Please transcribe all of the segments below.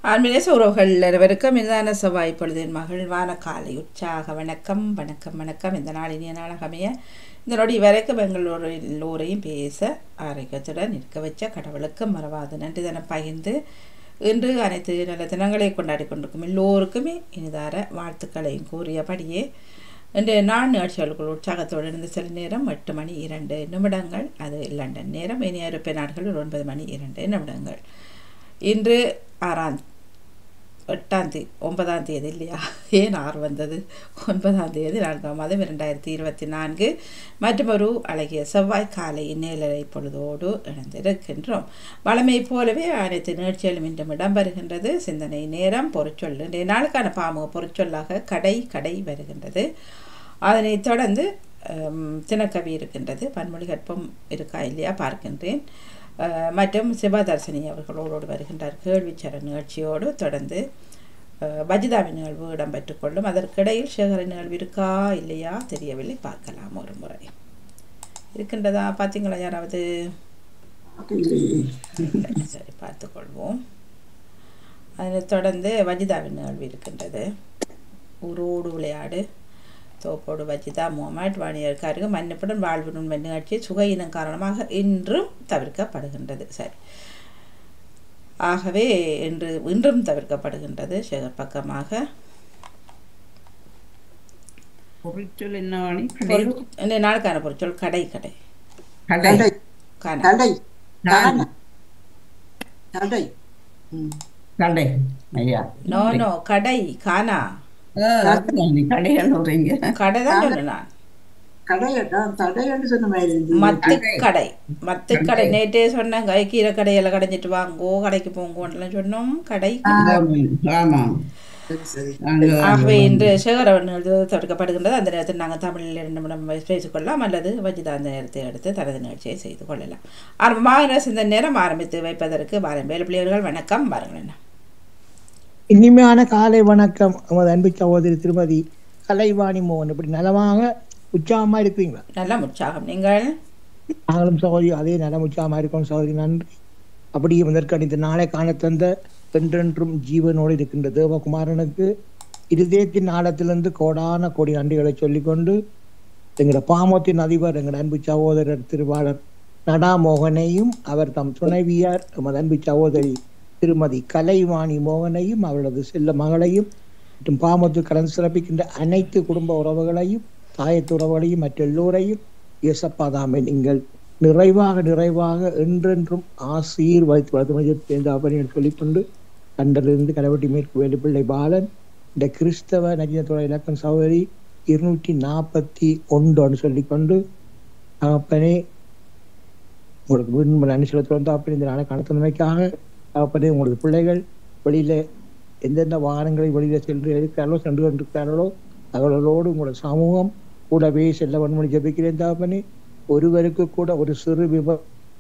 ஆன்மீக உறவுகள் அனைவருக்கும் இதான செவ்வாய் பொழுதின் மகிழ்வான காலை உற்சாக வணக்கம் வணக்கம் வணக்கம் இந்த நாள் இனிய நாளாக அமைய இந்த நொடி வரைக்கும் எங்களோட எல்லோரையும் பேச ஆரோக்கியத்துடன் நிற்க வச்ச கடவுளுக்கு மறவாது நன்றி தினம் பகிர்ந்து இன்று அனைத்து நல்ல தினங்களை கொண்டாடி கொண்டிருக்கும் எல்லோருக்குமே இனிதார வாழ்த்துக்களையும் கூறியபடியே இன்று நான் நிகழ்ச்சிகளுக்குள் உற்சாகத்தோடு இருந்த சில நேரம் எட்டு மணி இரண்டு நிமிடங்கள் அது லண்டன் நேரம் இனி ஐரோப்பிய நாடுகளில் ஒன்பது மணி இரண்டு நிமிடங்கள் இன்று ஆறாம் எட்டாம் தேதி ஒன்பதாம் தேதி இல்லையா ஏன் ஆறு வந்தது ஒன்பதாம் தேதி நான்காம் மாதம் இரண்டாயிரத்தி இருபத்தி நான்கு மற்றும் ஒரு அழகிய செவ்வாய் காலை நேலரை பொழுதோடு இணைந்திருக்கின்றோம் வளமை போலவே அனைத்து நிகழ்ச்சிகளும் இன்றும் இடம்பெறுகின்றது சிந்தனை நேரம் பொருட்சொல் இன்றைய நாளுக்கான பாமுக பொருட்சொல்லாக கடை கடை வருகின்றது அதனைத் தொடர்ந்து தினக்கவி இருக்கின்றது பன்மொழி கற்பம் இருக்கா இல்லையா பார்க்கின்றேன் மற்றும் சிவதர்சினி அவர்களோடு வருகின்றார் கேள்விச்சர நிகழ்ச்சியோடு தொடர்ந்து பஜிதாவின் நிகழ்வு இடம்பெற்றுக் கொள்ளும் அதற்கிடையில் சேகர நிகழ்வு இருக்கா இல்லையா தெரியவில்லை பார்க்கலாம் ஒரு முறை இருக்கின்றதா பார்த்தீங்களா யாராவது சரி பார்த்துக்கொள்வோம் அதனைத் தொடர்ந்து வஜிதாவின் நிகழ்வு இருக்கின்றது ஊரோடு விளையாடு தோப்போடு வஜிதா முகமட் வாணியர்காருக்கு மன்னிப்புடன் வாழ்வு உண்மை நிகழ்ச்சி சுகையினம் காரணமாக இன்றும் தவிர்க்கப்படுகின்றது சரி ஆகவே இன்று இன்றும் தவிர்க்கப்படுகின்றது சேகர் பக்கமாக பொருட்சொல் என்ன வாணி இந்த நாளுக்கான பொருட்சொல் கடை கடை கடை காண கடை காண கடை கடை ஐயா நோ நோ கடை காணா கடைன்னு சொல்றீங்க கடை தான் சொன்னேன் நான் கடையதான் தடைன்னு சொன்ன மாதிரி இருந்தது மத்து கடை மத்து கடை நேற்றே சொன்னேன் கை கீரை கடையெல்லாம் கடைஞ்சிட்டு வாங்கோ கடைக்கு போங்கோன்னுலாம் சொன்னோம் கடை ஆமாம் சரி சரி அங்க ஆகவே இன்று சேகரவன் தவிர்க்கப்படுகின்றது அந்த நேரத்தில் நாங்கள் தமிழில் இரண்டு நிமிடம் பேசிக்கொள்ளலாம் அல்லது வஜிதா அந்த நேரத்தை எடுத்து தனது நிகழ்ச்சியை செய்து கொள்ளலாம் ஆரம்பமாக இந்த நேரம் ஆரம்பித்து வைப்பதற்கு வாரம் வேலுப்பிள்ளையர்கள் வணக்கம் பாருங்கள் என்ன இனிமையான காலை வணக்கம் நமது அன்பு சகோதரி திருமதி கலைவாணி மோகன் இப்படி நலமாக உற்சாகமா இருக்கிறீங்களா நல்ல உற்சாகம் நீங்கள் நாங்களும் சகோதரி அதே நலம் உற்சாகமா இருக்கோம் சகோதரி நன்றி அப்படியே முதற்கண் இந்த நாளை காண தந்த என்றென்றும் ஜீவனோடு இருக்கின்ற தேவகுமாரனுக்கு இருதயத்தின் ஆழத்திலிருந்து கோடான கோடி நன்றிகளை சொல்லிக்கொண்டு எங்களோட பாமத்தின் அதிபர் எங்கள் அன்பு சகோதரர் திருவாளர் நடாமோகனையும் அவர் தம் துணைவியார் எமது அன்பு சகோதரி திருமதி கலைவாணி மோகனையும் அவளது செல்ல மகளையும் மற்றும் பாமத்து கலந்து சிறப்பிக்கின்ற அனைத்து குடும்ப உறவுகளையும் தாயத்து உறவுகளையும் மற்ற எல்லோரையும் இயேசப்பாதாமை நீங்கள் நிறைவாக நிறைவாக என்றென்றும் ஆசீர் வைத்து வளர்த்து அப்படின்னு சொல்லிக்கொண்டு கண்டலிருந்து கடவட்டி மேற்கு வேலுப்பிள்ளை பாலன் இந்த கிறிஸ்தவ நஜினத்துறை இலக்கம் சகோதரி இருநூற்றி நாற்பத்தி ஒன்றுன்னு சொல்லிக்கொண்டு அப்பனே உங்களுக்கு வீடு நன்றி செலுத்த வந்து அப்படி இந்த நாளை கணத்தன்மைக்காக அப்படி உங்களுக்கு பிள்ளைகள் வெளியில எந்தெந்த வாகனங்களை வெளியில சென்று இருக்கிறார்களோ சென்று கொண்டிருக்கிறார்களோ அவர்களோடு உங்களோட சமூகம் கூடவே செல்ல வன்மொழி ஜபிக்கிறேன் தாப்பனே ஒருவருக்கு கூட ஒரு சிறு விப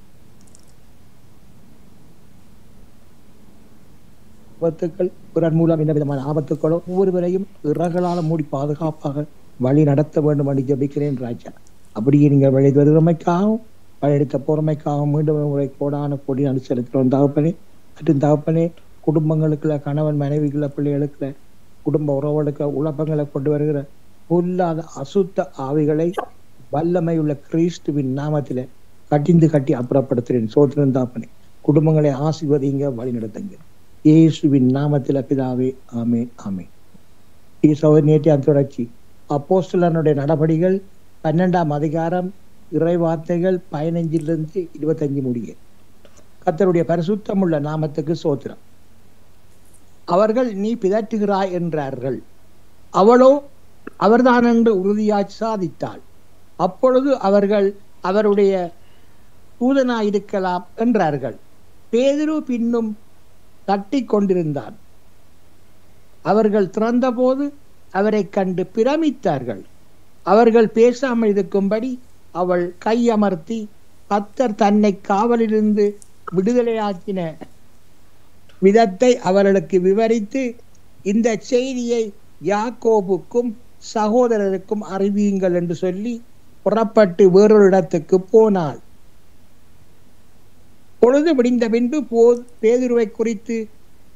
விபத்துக்கள் பிறர் மூலம் எந்த விதமான ஆபத்துக்களோ ஒவ்வொருவரையும் இறகளால மூடி பாதுகாப்பாக வழி நடத்த வேண்டும் என்று ஜபிக்கிறேன் ராஜா அப்படியே நீங்கள் வழி வருவமைக்காகவும் வழியெடுத்த பொறுமைக்காகவும் மீண்டும் உங்களை கோடான கோடி அனுசரிக்கிறோம் தகப்பனே மற்றும் தகப்பனே குடும்பங்களுக்குள்ள கணவன் மனைவிக்குள்ள பிள்ளைகளுக்குள்ள குடும்ப உறவுகளுக்கு உழப்பங்களை கொண்டு வருகிற பொல்லாத அசுத்த ஆவிகளை வல்லமை உள்ள கிறிஸ்துவின் நாமத்தில கட்டிந்து கட்டி அப்புறப்படுத்துறேன் சோத்திரன் தாப்பனே குடும்பங்களை ஆசிர்வதிங்க வழி நடத்துங்க இயேசுவின் நாமத்தில பிதாவே ஆமே ஆமே சோதரி நேற்றைய தொடர்ச்சி அப்போஸ்தலனுடைய நடபடிகள் பன்னெண்டாம் அதிகாரம் இறை வார்த்தைகள் பதினஞ்சிலிருந்து இருபத்தஞ்சு முடிய கத்தருடைய பரிசுத்தமுள்ள நாமத்துக்கு சோத்திரம் அவர்கள் நீ பிதற்றுகிறாய் என்றார்கள் அவளோ அவர்தான் என்று உறுதியாய் சாதித்தாள் அப்பொழுது அவர்கள் அவருடைய தூதனாயிருக்கலாம் என்றார்கள் பேதுரு பின்னும் தட்டி கொண்டிருந்தான் அவர்கள் திறந்தபோது அவரை கண்டு பிரமித்தார்கள் அவர்கள் பேசாமல் இருக்கும்படி அவள் கையமர்த்தி கத்தர் தன்னை காவலிலிருந்து விடுதலையாக்கின விதத்தை அவர்களுக்கு விவரித்து இந்த செய்தியை யாக்கோபுக்கும் சகோதரருக்கும் அறிவியுங்கள் என்று சொல்லி புறப்பட்டு வேறொரு இடத்துக்கு போனாள் பொழுது விடிந்த பின்பு போ பேதுருவை குறித்து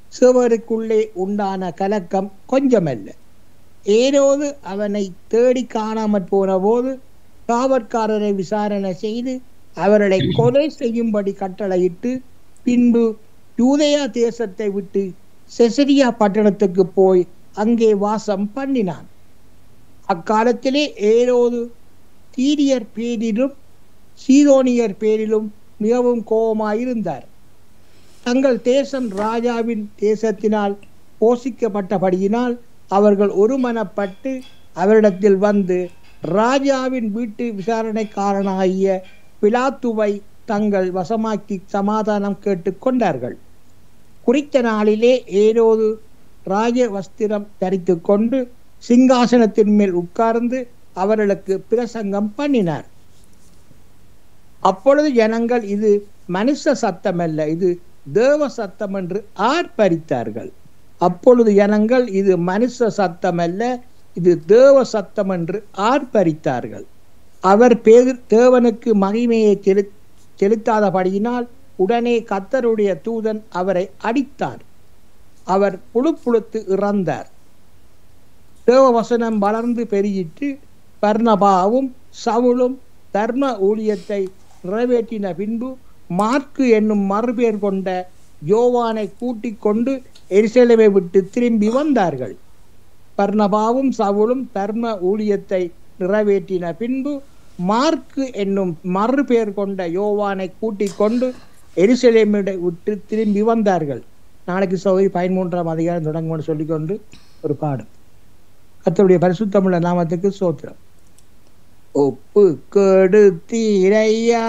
சிறுவருக்குள்ளே உண்டான கலக்கம் கொஞ்சமல்ல ஏரோது அவனை தேடி காணாமற் போன போது காவற்காரரை விசாரணை செய்து அவர்களை கொலை செய்யும்படி கட்டளையிட்டு பின்பு யூதேயா தேசத்தை விட்டு செசரியா பட்டணத்துக்கு போய் அங்கே வாசம் பண்ணினான் அக்காலத்திலே ஏரோது தீரியர் பேரிலும் சீதோனியர் பேரிலும் மிகவும் கோபமாயிருந்தார் தங்கள் தேசம் ராஜாவின் தேசத்தினால் போஷிக்கப்பட்டபடியினால் அவர்கள் ஒருமனப்பட்டு அவரிடத்தில் வந்து ராஜாவின் வீட்டு விசாரணைக்காரனாகிய பிலாத்துவை தங்கள் வசமாக்கி சமாதானம் கேட்டுக்கொண்டார்கள் குறித்த நாளிலே ஏரோது ராஜ வஸ்திரம் தரித்து கொண்டு சிங்காசனத்தின் மேல் உட்கார்ந்து அவர்களுக்கு பிரசங்கம் பண்ணினார் அப்பொழுது ஜனங்கள் இது மனுஷ சத்தம் அல்ல இது தேவ சத்தம் என்று ஆர்ப்பரித்தார்கள் அப்பொழுது ஜனங்கள் இது மனுஷ சத்தம் அல்ல இது தேவ சத்தம் என்று ஆர்ப்பரித்தார்கள் அவர் பேர் தேவனுக்கு மகிமையை செலு செலுத்தாதபடியினால் உடனே கத்தருடைய தூதன் அவரை அடித்தார் அவர் புழு புழுத்து இறந்தார் தேவ வசனம் வளர்ந்து பெருகிட்டு பர்ணபாவும் சவுலும் தர்ம ஊழியத்தை நிறைவேற்றின பின்பு மார்க்கு என்னும் மறுபேர் கொண்ட யோவானை கூட்டிக் கொண்டு எரிசலேமை விட்டு திரும்பி வந்தார்கள் பர்ணபாவும் சவுலும் தர்ம ஊழியத்தை நிறைவேற்றின பின்பு மார்க்கு என்னும் மறுபேர் கொண்ட யோவானை கூட்டிக் கொண்டு எரிசலேமை விட்டு திரும்பி வந்தார்கள் நாளைக்கு சௌகரி பதிமூன்றாம் அதிகாரம் தொடங்கும்னு சொல்லிக்கொண்டு ஒரு பாடம் கத்தருடைய பரிசுத்தமுள்ள நாமத்துக்கு சோத்திரம் ஒப்பு கொடுத்தீரையா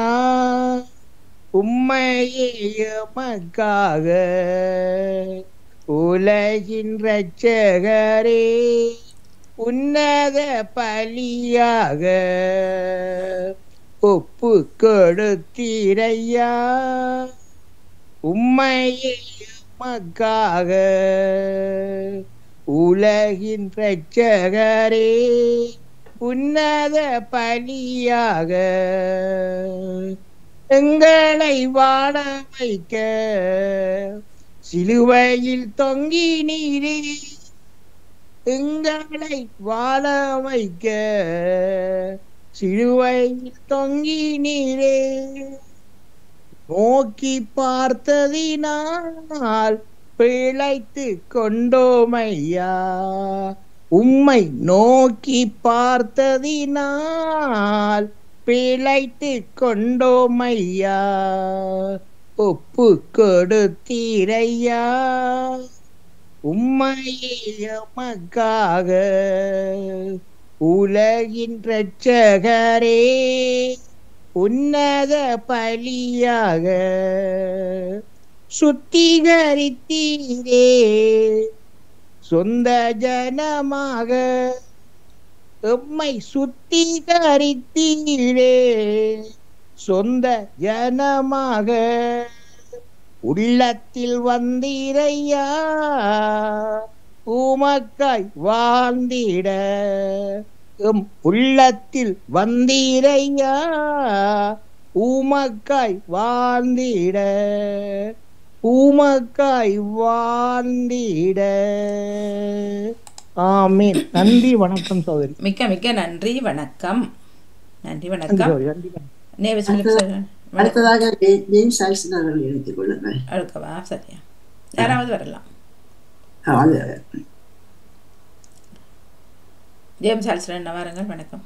உம்மையே எமக்காக உலகின் ரட்சகரே உன்னத பலியாக ஒப்பு கொடுத்தீரையா உம்மையே எமக்காக உலகின் ரட்சகரே உன்னத பலியாக எங்களை வாழ வைக்க சிலுவையில் தொங்கினீரே எங்களை வாழ வைக்க சிலுவையில் தொங்கினீரே நோக்கி பார்த்ததினால் பிழைத்து கொண்டோமையா உம்மை நோக்கி பார்த்ததினால் பிழைத்து கொண்டோமையா ஒப்பு கொடுத்தீரையா உம்மையமக்காக உலகின் ரட்சகரே உன்னத பலியாக சுத்திகரித்தீரே சொந்த ஜனமாக எம்மை சுத்திகரித்தீரே சொந்த ஜனமாக உள்ளத்தில் வந்தீரையா உமக்காய் வாழ்ந்திட எம் உள்ளத்தில் வந்தீரையா உமக்காய் வாழ்ந்திட உமக்காய் வாழ்ந்திட ஆமீன் நன்றி வணக்கம் சகோதரி மிக்க மிக்க நன்றி வணக்கம் நன்றி நன்றி வணக்கம் சகோதரி நன்றி வணக்கம். நேவி சொல்லி சொல்லுங்க. அடுத்ததாக ஜே- ஜேம்ஸ் ஆல்சன் அவர்கள் எடுத்துக் கொள்ளுங்கள் அடுக்கவா சரியா யாராவது வரலாம் ஆ, அது ஜேம்ஸ் ஆல்சன் என்ன வாருங்கள் வணக்கம்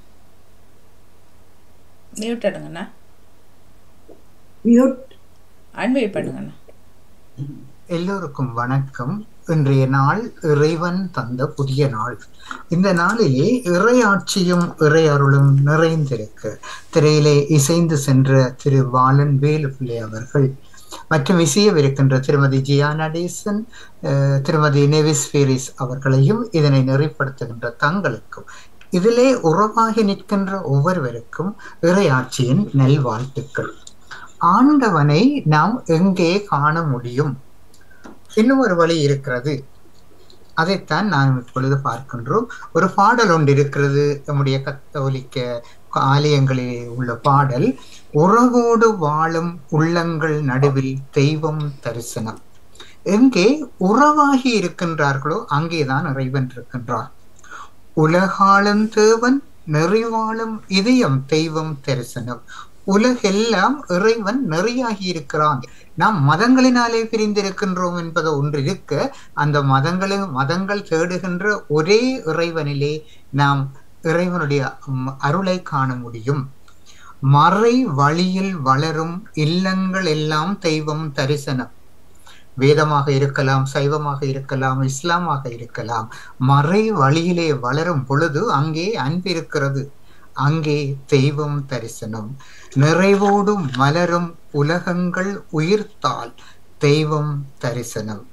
மியூட் எடுங்கண்ணா மியூட் அன்மியூட் பண்ணுங்கண்ணா எல்லோருக்கும் வணக்கம் இன்றைய நாள் இறைவன் தந்த புதிய நாள் இந்த நாளிலே இறையாட்சியும் இறை அருளும் நிறைந்திருக்கு திரையிலே இசைந்து சென்ற திரு வாலன் வேலுப்பிள்ளை அவர்கள் மற்றும் இசையவிருக்கின்ற திருமதி ஜியா நடேசன் அஹ், திருமதி நெவிஸ் ஃபேரிஸ் அவர்களையும் இதனை நெறிப்படுத்துகின்ற தங்களுக்கும் இதிலே உறவாகி நிற்கின்ற ஒவ்வொருவருக்கும் இறையாட்சியின் நல்வாழ்த்துக்கள் ஆண்டவனை நாம் எங்கே காண முடியும் இன்னும் ஒரு வழி இருக்கிறது அதைத்தான் நாம் இப்பொழுது பார்க்கின்றோம் ஒரு பாடல் ஒன்று இருக்கிறது நம்முடைய கத்தோலிக்க ஆலயங்களிலே உள்ள பாடல் உறவோடு வாழும் உள்ளங்கள் நடுவில் தெய்வம் தரிசனம் எங்கே உறவாகி இருக்கின்றார்களோ அங்கேதான் இறைவன் இருக்கின்றார் உலகாளும் தேவன் நெறிவாழும் இதயம் தெய்வம் தரிசனம் உலகெல்லாம் இறைவன் நெறியாகி இருக்கிறான் நாம் மதங்களினாலே பிரிந்திருக்கின்றோம் என்பது ஒன்று இருக்க அந்த மதங்களில் மதங்கள் தேடுகின்ற ஒரே இறைவனிலே நாம் இறைவனுடைய ம், அருளை காண முடியும் மறை வழியில் வளரும் இல்லங்கள் எல்லாம் தெய்வம் தரிசனம் வேதமாக இருக்கலாம் சைவமாக இருக்கலாம் இஸ்லாமாக இருக்கலாம் மறை வழியிலே வளரும் பொழுது அங்கே அன்பு இருக்கிறது அங்கே தெய்வம் தரிசனம் நிறைவோடும் மலரும் உலகங்கள் உயிர்த்தால் தெய்வம் தரிசனம்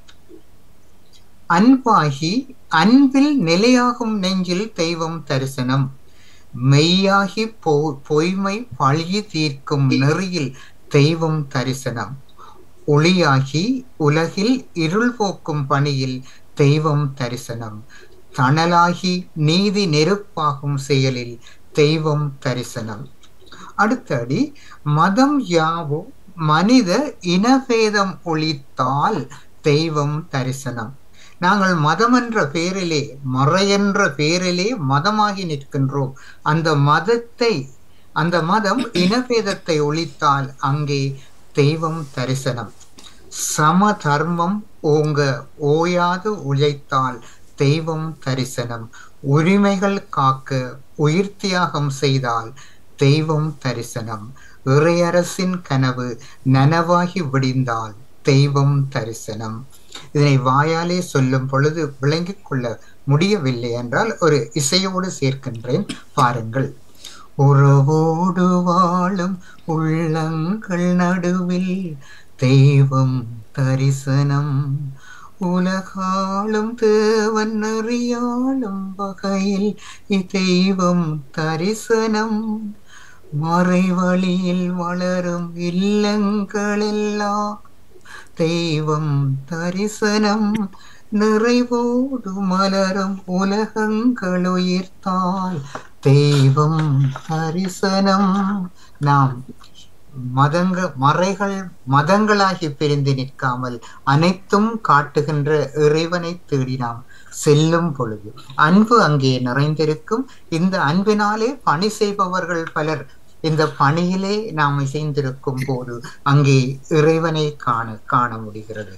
அன்பாகி அன்பில் நிலையாகும் நெஞ்சில் தெய்வம் தரிசனம் மெய்யாகி பொ பொய்மை பழிய தீர்க்கும் நெறியில் தெய்வம் தரிசனம் ஒளியாகி உலகில் இருள் போக்கும் பணியில் தெய்வம் தரிசனம் தணலாகி நீதி நெருப்பாகும் செயலில் தெய்வம் தரிசனம் அடுத்தடி மதம் யாவோ மனித இனபேதம் ஒழித்தால் தெய்வம் தரிசனம் நாங்கள் மதம் என்ற பேரிலே மறை என்ற பேரிலே மதமாகி நிற்கின்றோம் அந்த மதத்தை அந்த மதம் இனபேதத்தை ஒழித்தால் அங்கே தெய்வம் தரிசனம் சம தர்மம் ஓங்க ஓயாது உழைத்தால் தெய்வம் தரிசனம் உரிமைகள் காக்க உயிர் தியாகம் செய்தால் தெய்வம் தரிசனம் இறையரசின் கனவு நனவாகி விடிந்தால் தெய்வம் தரிசனம் இதனை வாயாலே சொல்லும் பொழுது விளங்கிக் கொள்ள முடியவில்லை என்றால் ஒரு இசையோடு சேர்க்கின்றேன் பாருங்கள் உறவோடு வாழும் உள்ளங்கள் நடுவில் தெய்வம் தரிசனம் உலகாளும் தேவன் அறியாளும் வகையில் தெய்வம் தரிசனம் மறைவழியில் வளரும் இல்லங்களெல்லாம் தெய்வம் தரிசனம் நிறைவோடு மலரும் உலகங்கள் உயிர்த்தால் தெய்வம் தரிசனம் நாம் மதங்க மறைகள் மதங்களாகி பிரிந்து நிற்காமல் அனைத்தும் காட்டுகின்ற இறைவனை தேடி நாம் செல்லும் பொழுது அன்பு அங்கே நிறைந்திருக்கும் இந்த அன்பினாலே பணி செய்பவர்கள் பலர் இந்த பணியிலே நாம் இசைந்திருக்கும் போது அங்கே இறைவனை காண காண முடிகிறது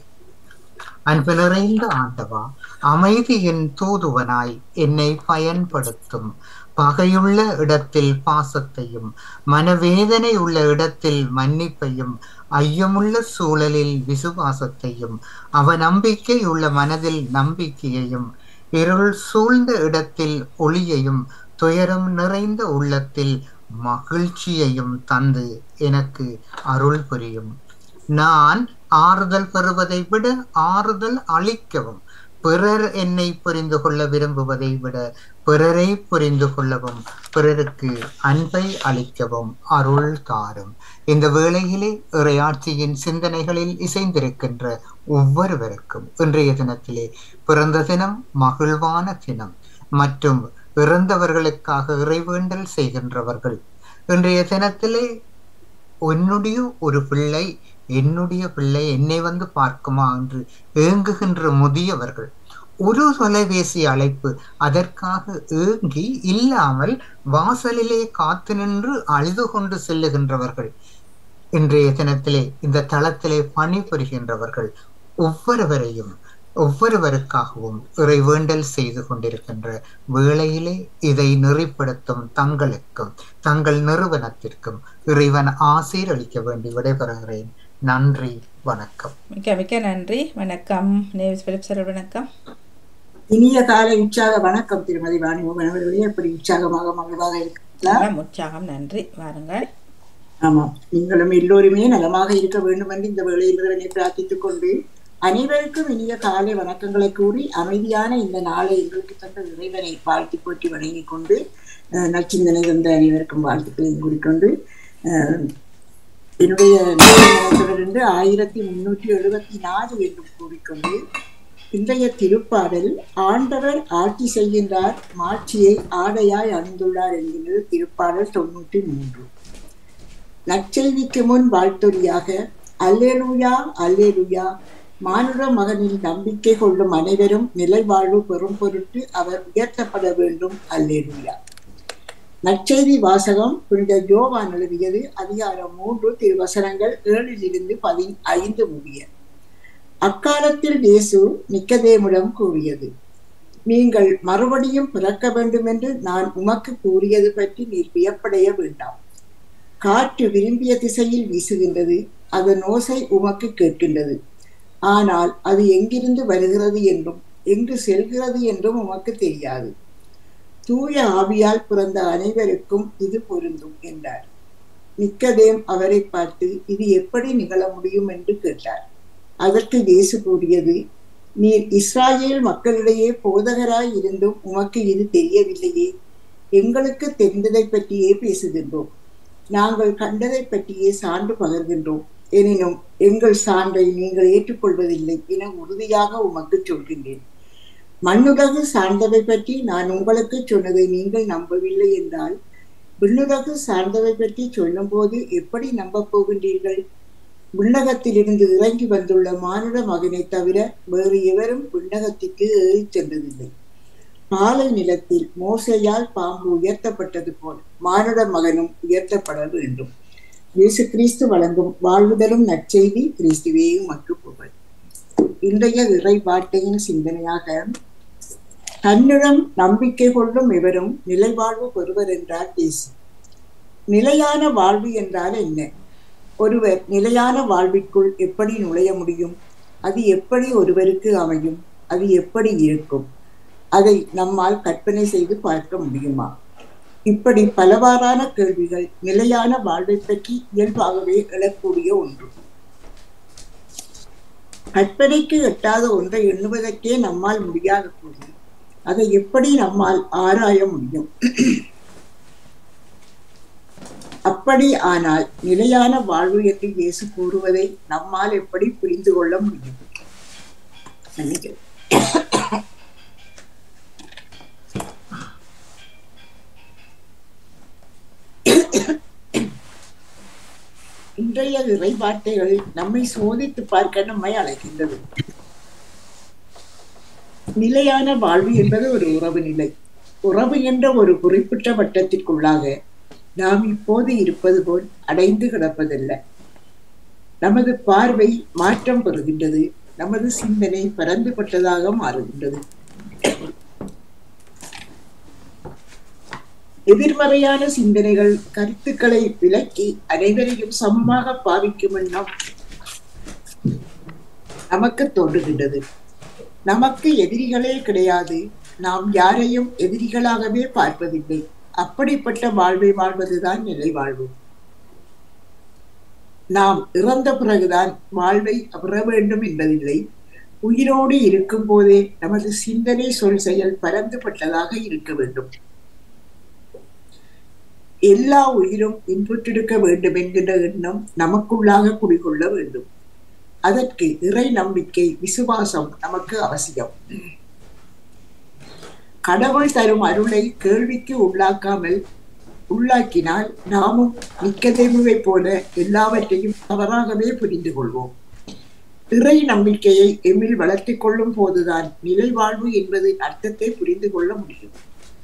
அன்பு நிறைந்த ஆண்டவா அமைதியின் தூதுவனாய் என்னை பயன்படுத்தும் பகையுள்ள இடத்தில் பாசத்தையும் மனவேதனை உள்ள இடத்தில் மன்னிப்பையும் ஐயமுள்ள சூழலில் விசுவாசத்தையும் அவ நம்பிக்கை உள்ள மனதில் நம்பிக்கையையும் இருள் சூழ்ந்த இடத்தில் ஒளியையும் துயரம் நிறைந்த உள்ளத்தில் மகிழ்ச்சியையும் தந்து எனக்கு அருள் புரியும் நான் ஆறுதல் பெறுவதை விட ஆறுதல் அளிக்கவும் பிறர் என்னை புரிந்து கொள்ள விரும்புவதை விட பிறரை புரிந்து கொள்ளவும் பிறருக்கு அன்பை அளிக்கவும் அருள் தாரும் இந்த வேளையிலே இறையாட்சியின் சிந்தனைகளில் இசைந்திருக்கின்ற ஒவ்வொருவருக்கும் இன்றைய தினத்திலே பிறந்த தினம் மகிழ்வான தினம் மற்றும் இறந்தவர்களுக்காக இறைவேண்டல் செய்கின்றவர்கள் இன்றைய தினத்திலே என்னுடைய ஒரு பிள்ளை என்னுடைய பிள்ளை என்னை வந்து பார்க்குமா என்று ஏங்குகின்ற முதியவர்கள் ஒரு தொலைபேசி அழைப்பு அதற்காக ஏங்கி இல்லாமல் வாசலிலே காத்து நின்று அழுது கொண்டு செல்லுகின்றவர்கள் இன்றைய தினத்திலே இந்த தளத்திலே பணிபுரிகின்றவர்கள் ஒவ்வொருவரையும் ஒவ்வொருவருக்காகவும் இறை வேண்டல் செய்து கொண்டிருக்கின்ற வேளையிலே இதை நெறிப்படுத்தும் தங்களுக்கும் தங்கள் நிறுவனத்திற்கும் இறைவன் ஆசீரளிக்க வேண்டி விடைபெறுகிறேன் நன்றி வணக்கம் மிக்க மிக்க நன்றி வணக்கம் நேவிஸ் பிலிப் சார் வணக்கம் இனிய காலை உற்சாக வணக்கம் திருமதி வாணிமோகன் அவர்களே எப்படி உற்சாகமாக மகிழ்வாக இருக்கிறீர்களா நலம், உற்சாகம் நன்றி வாருங்கள் ஆமாம் நீங்களும் எல்லோருமே நலமாக இருக்க வேண்டும் என்று இந்த வேளையில் இறைவனை பிரார்த்தித்துக் கொண்டு அனைவருக்கும் இனிய காலை வணக்கங்களை கூறி அமைதியான இந்த நாளை எங்களுக்கு தந்த இறைவனை வாழ்த்தி போற்றி வணங்கிக் கொண்டு அஹ், நற்சிந்தனை தந்த அனைவருக்கும் வாழ்த்துக்களையும் கூறிக்கொண்டு அஹ், என்னுடைய தொடர்ந்து ஆயிரத்தி முன்னூற்றி எழுபத்தி நாலு என்று கூறிக்கொண்டு இன்றைய திருப்பாடல் ஆண்டவர் ஆட்சி செய்கின்றார் மாட்சியை ஆடையாய் அணிந்துள்ளார் என்கிறது திருப்பாடல் தொண்ணூற்றி மூன்று நற்செய்திக்கு முன் வாழ்த்தொலியாக அல்லேலூயா அல்லேலூயா மானுட மகனில் நம்பிக்கை கொள்ளும் அனைவரும் நிலைவாழ்வு பெறும் பொருட்டு அவர் உயர்த்தப்பட வேண்டும் அல்லேலூயா நற்செய்தி வாசகம் புனித யோவான் எழுதியது அதிகாரம் மூன்று திருவசனங்கள் ஏழிலிருந்து பதி ஐந்து முடிய அக்காலத்தில் இயேசு நிக்கதேமுடன் கூறியது நீங்கள் மறுபடியும் பிறக்க வேண்டும் என்று நான் உமக்கு கூறியது பற்றி நீர் வியப்படைய வேண்டாம் காற்று விரும்பிய திசையில் வீசுகின்றது அதன் ஓசை உமக்கு கேட்கின்றது ஆனால் அது எங்கிருந்து வருகிறது என்றும் எங்கு செல்கிறது என்றும் உமக்கு தெரியாது தூய ஆவியால் பிறந்த அனைவருக்கும் இது பொருந்தும் என்றார் நிக்கதேம் அவரை பார்த்து இது எப்படி நிகழ முடியும் என்று கேட்டார் அதற்கு இயேசு கூறியது நீர் இஸ்ராயேல் மக்களிடையே போதகராய் இருந்தும் உமக்கு இது தெரியவில்லையே எங்களுக்கு தெரிந்ததை பற்றியே பேசுகின்றோம் நாங்கள் கண்டதை பற்றியே சான்று பகர்கின்றோம் எனினும் எங்கள் சான்றை நீங்கள் ஏற்றுக்கொள்வதில்லை என உறுதியாக உமக்கு சொல்கின்றேன் மண்ணுலகு சார்ந்தவை பற்றி நான் உங்களுக்கு சொன்னதை நீங்கள் நம்பவில்லை என்றால் விண்ணுலகு சார்ந்தவை பற்றி சொல்லும்போது எப்படி நம்பப் போகின்றீர்கள் விண்ணகத்திலிருந்து இறங்கி வந்துள்ள மானுட மகனை தவிர வேறு எவரும் விண்ணகத்திற்கு ஏறிச் சென்றதில்லை பாலை நிலத்தில் மோசையால் பாம்பு உயர்த்தப்பட்டது போல் மானுட மகனும் உயர்த்தப்பட வேண்டும் இயேசு கிறிஸ்து வழங்கும் வாழ்வுதலும் நற்செய்தி கிறிஸ்துவே மக்கு புகழ் இன்றைய இறை வார்த்தையின் சிந்தனையாக தன்னிடம் நம்பிக்கை கொள்ளும் இவரும் நிலைவாழ்வு பெறுவர் என்றார் இயேசு நிலையான வாழ்வு என்றால் என்ன ஒருவர் நிலையான வாழ்விற்குள் எப்படி நுழைய முடியும் அது எப்படி ஒருவருக்கு அமையும் அது எப்படி இருக்கும் அதை நம்மால் கற்பனை செய்து பார்க்க முடியுமா இப்படி பலவாறான கேள்விகள் நிலையான வாழ்வை பற்றி இயல்பாகவே எழக்கூடிய ஒன்று கற்பனைக்கு எட்டாத ஒன்றை எண்ணுவதற்கே நம்மால் முடியாத போது அதை எப்படி நம்மால் ஆராய முடியும் அப்படி ஆனால் நிலையான வாழ்வு என்று இயேசு கூறுவதை நம்மால் எப்படி புரிந்து கொள்ள முடியும் மன்னிக்கவும். இன்றைய இறை வார்த்தைகள் நம்மை சோதித்து பார்க்க நம்மை அழைக்கின்றது நிலையான வாழ்வு என்பது ஒரு உறவு நிலை உறவு என்ற ஒரு குறிப்பிட்ட வட்டத்திற்குள்ளாக நாம் இப்போது இருப்பது போல் அடைந்து கிடப்பதல்ல நமது பார்வை மாற்றம் பெறுகின்றது நமது சிந்தனை பரந்துபட்டதாக மாறுகின்றது எதிர்மறையான சிந்தனைகள் கருத்துக்களை விலக்கி அனைவரையும் சமமாக பாவிக்கும் எண்ணம் நமக்கு தோன்றுகின்றது நமக்கு எதிரிகளே கிடையாது நாம் யாரையும் எதிரிகளாகவே பார்ப்பதில்லை அப்படிப்பட்ட வாழ்வை வாழ்வதுதான் நிலை வாழ்வு நாம் இறந்த பிறகுதான் வாழ்வை பெற வேண்டும் என்பதில்லை உயிரோடு இருக்கும் போதே நமது சிந்தனை சொல் செயல் பரந்துபட்டதாக இருக்க வேண்டும் எல்லா உயிரும் இன்புற்றிருக்க வேண்டும் என்கின்ற எண்ணம் நமக்குள்ளாக குடிகொள்ள வேண்டும் அதற்கு இறை நம்பிக்கை விசுவாசம் நமக்கு அவசியம் கடவுள் தரும் அருளை கேள்விக்கு உள்ளாக்காமல் உள்ளாக்கினால் நாமும் நிக்கதேமுவை போல எல்லாவற்றையும் தவறாகவே புரிந்து கொள்வோம் இறை நம்பிக்கையை எம்மில் வளர்த்திக் கொள்ளும் போதுதான் நிலை வாழ்வு என்பதின் அர்த்தத்தை புரிந்து கொள்ள முடியும்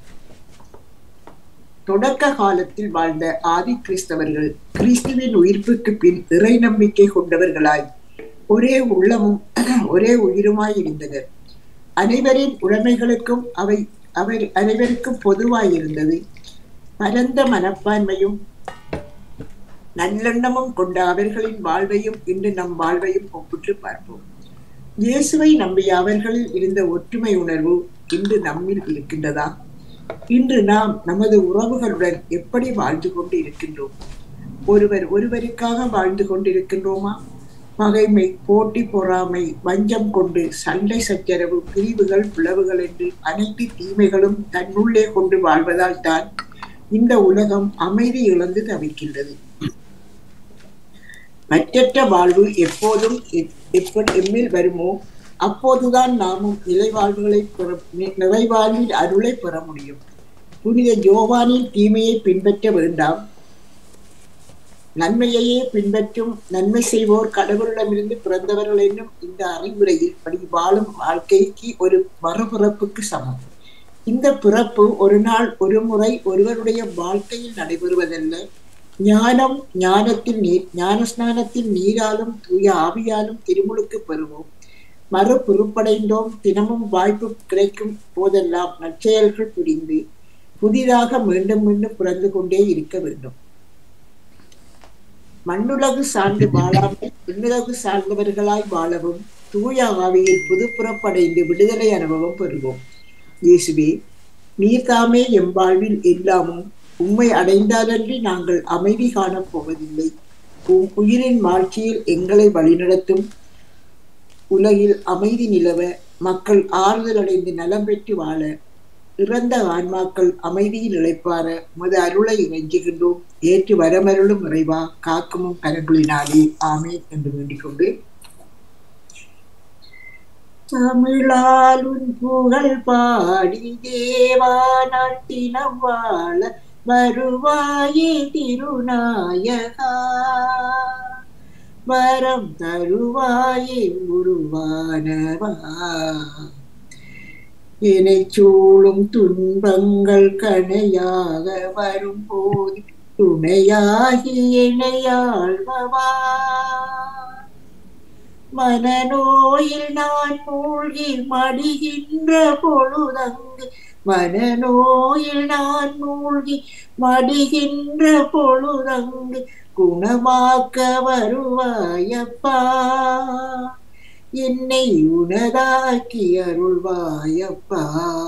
தொடக்க காலத்தில் வாழ்ந்த ஆதி கிறிஸ்தவர்கள் கிறிஸ்துவின் உயிர்ப்புக்கு பின் இறை நம்பிக்கை கொண்டவர்களாய் ஒரே உள்ளமும் ஒரே உயிருமாய் இருந்தனர் அனைவரின் உடைமைகளுக்கும் அவை அவர் அனைவருக்கும் பொதுவாய் இருந்தது பரந்த மனப்பான்மையும் நல்லெண்ணமும் கொண்ட அவர்களின் வாழ்வையும் இன்று நம் வாழ்வையும் ஒப்பிட்டு பார்ப்போம் இயேசுவை நம்பிய அவர்களில் இருந்த ஒற்றுமை உணர்வு இன்று நம்மில் இருக்கின்றதா இன்று நாம் நமது உறவுகளுடன் எப்படி வாழ்ந்து கொண்டு இருக்கின்றோம் ஒருவர் ஒருவருக்காக வாழ்ந்து கொண்டிருக்கின்றோமா பகைமை போட்டி பொறாமை வஞ்சம் கொண்டு சண்டை சச்சரவு பிரிவுகள் பிளவுகள் என்று அனைத்து தீமைகளும் தன்னுள்ளே கொண்டு வாழ்வதால் தான் இந்த உலகம் அமைதி இழந்து தவிக்கின்றது மற்றற்ற வாழ்வு எப்போதும் எப்- எப்படி எம்மில் வருமோ அப்போதுதான் நாமும் நிலைவாழ்வுகளை பெற நி- நிறைவாழ்வில் அருளை பெற முடியும் புனித ஜோவானின் தீமையை பின்பற்ற வேண்டாம் நன்மையையே பின்பற்றும் நன்மை செய்வோர் கடவுளிடமிருந்து பிறந்தவர்கள் என்னும் இந்த அறிவுரையில் படி வாழும் வாழ்க்கைக்கு ஒரு மறுபிறப்புக்கு சமம் இந்த பிறப்பு ஒரு நாள் ஒரு முறை ஒருவருடைய வாழ்க்கையில் நடைபெறுவதல்ல ஞானம் ஞானத்தில் நீர் ஞான ஸ்நானத்தில் நீராலும் தூய ஆவியாலும் திருமுழுக்கு பெறுவோம் மறு பொறுப்படைந்தோம் தினமும் வாய்ப்பு கிடைக்கும் போதெல்லாம் நற்செயல்கள் புரிந்து புதிதாக மீண்டும் மீண்டும் பிறந்து கொண்டே இருக்க வேண்டும் மண்ணுலகு சார்ந்து வாழாமல் விண்ணுலகு சார்ந்தவர்களாய் வாழவும் தூய ஆவியில் புது புறப்படைந்து விடுதலை அனுபவம் பெறுவோம் இயேசுவே நீர்தாமே எம் வாழ்வில் எல்லாமும் உம்மை அடைந்தாலன்றி நாங்கள் அமைதி காணப் போவதில்லை உம் உயிரின் மாட்சியில் எங்களை வழிநடத்தும் உலகில் அமைதி நிலவ மக்கள் ஆறுதல் அடைந்து நலம் பெற்று வாழ இறந்த ஆன்மாக்கள் அமைதியில் இழைப்பார உமது அருளை நெஞ்சுகின்றோம் ஏற்று வரமருளும் இறைவா காக்கமும் கரங்களினாலே ஆமேன் என்று வேண்டிக் கொண்டு தமிழால் உன் புகழ் பாடி தேவா நாட்டினம் வாழ வருவாயே திருநாயகா வரம் தருவாயே உருவானவா என்னை சூழும் துன்பங்கள் கணையாக வரும்போது துணையாகி இணையாழ்வவா மனநோயில் நான் மூழ்கி மடிகின்ற பொழுதங்கு மனநோயில் நான் மூழ்கி மடிகின்ற பொழுதங்கு குணமாக்க வருவாயப்பா என்னை உனதாக்கி அருள்வாயப்பா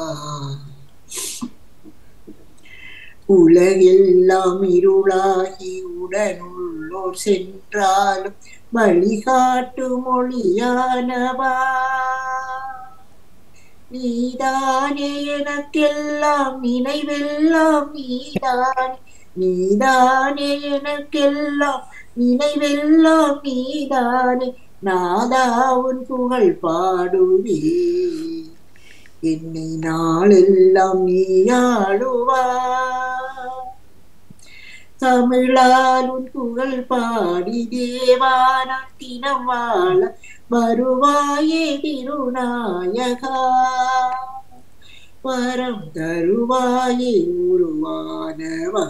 உலகெல்லாம் இருளாகி உடனுள்ளோர் சென்றாலும் வழிகாட்டு மொழியானவா நீதானே எனக்கெல்லாம் நினைவெல்லாம் நீதானே நீதானே எனக்கெல்லாம் நினைவெல்லாம் நீதானே நாதா உன் புகழ் பாடுவே என்னை நாளெல்லாம் நீ ஆளுவா தமிழால் உன் புகழ் பாடி தேவானத்தினம் வாழ வருவாயே திருநாயகா வரம் தருவாயே உருவானவா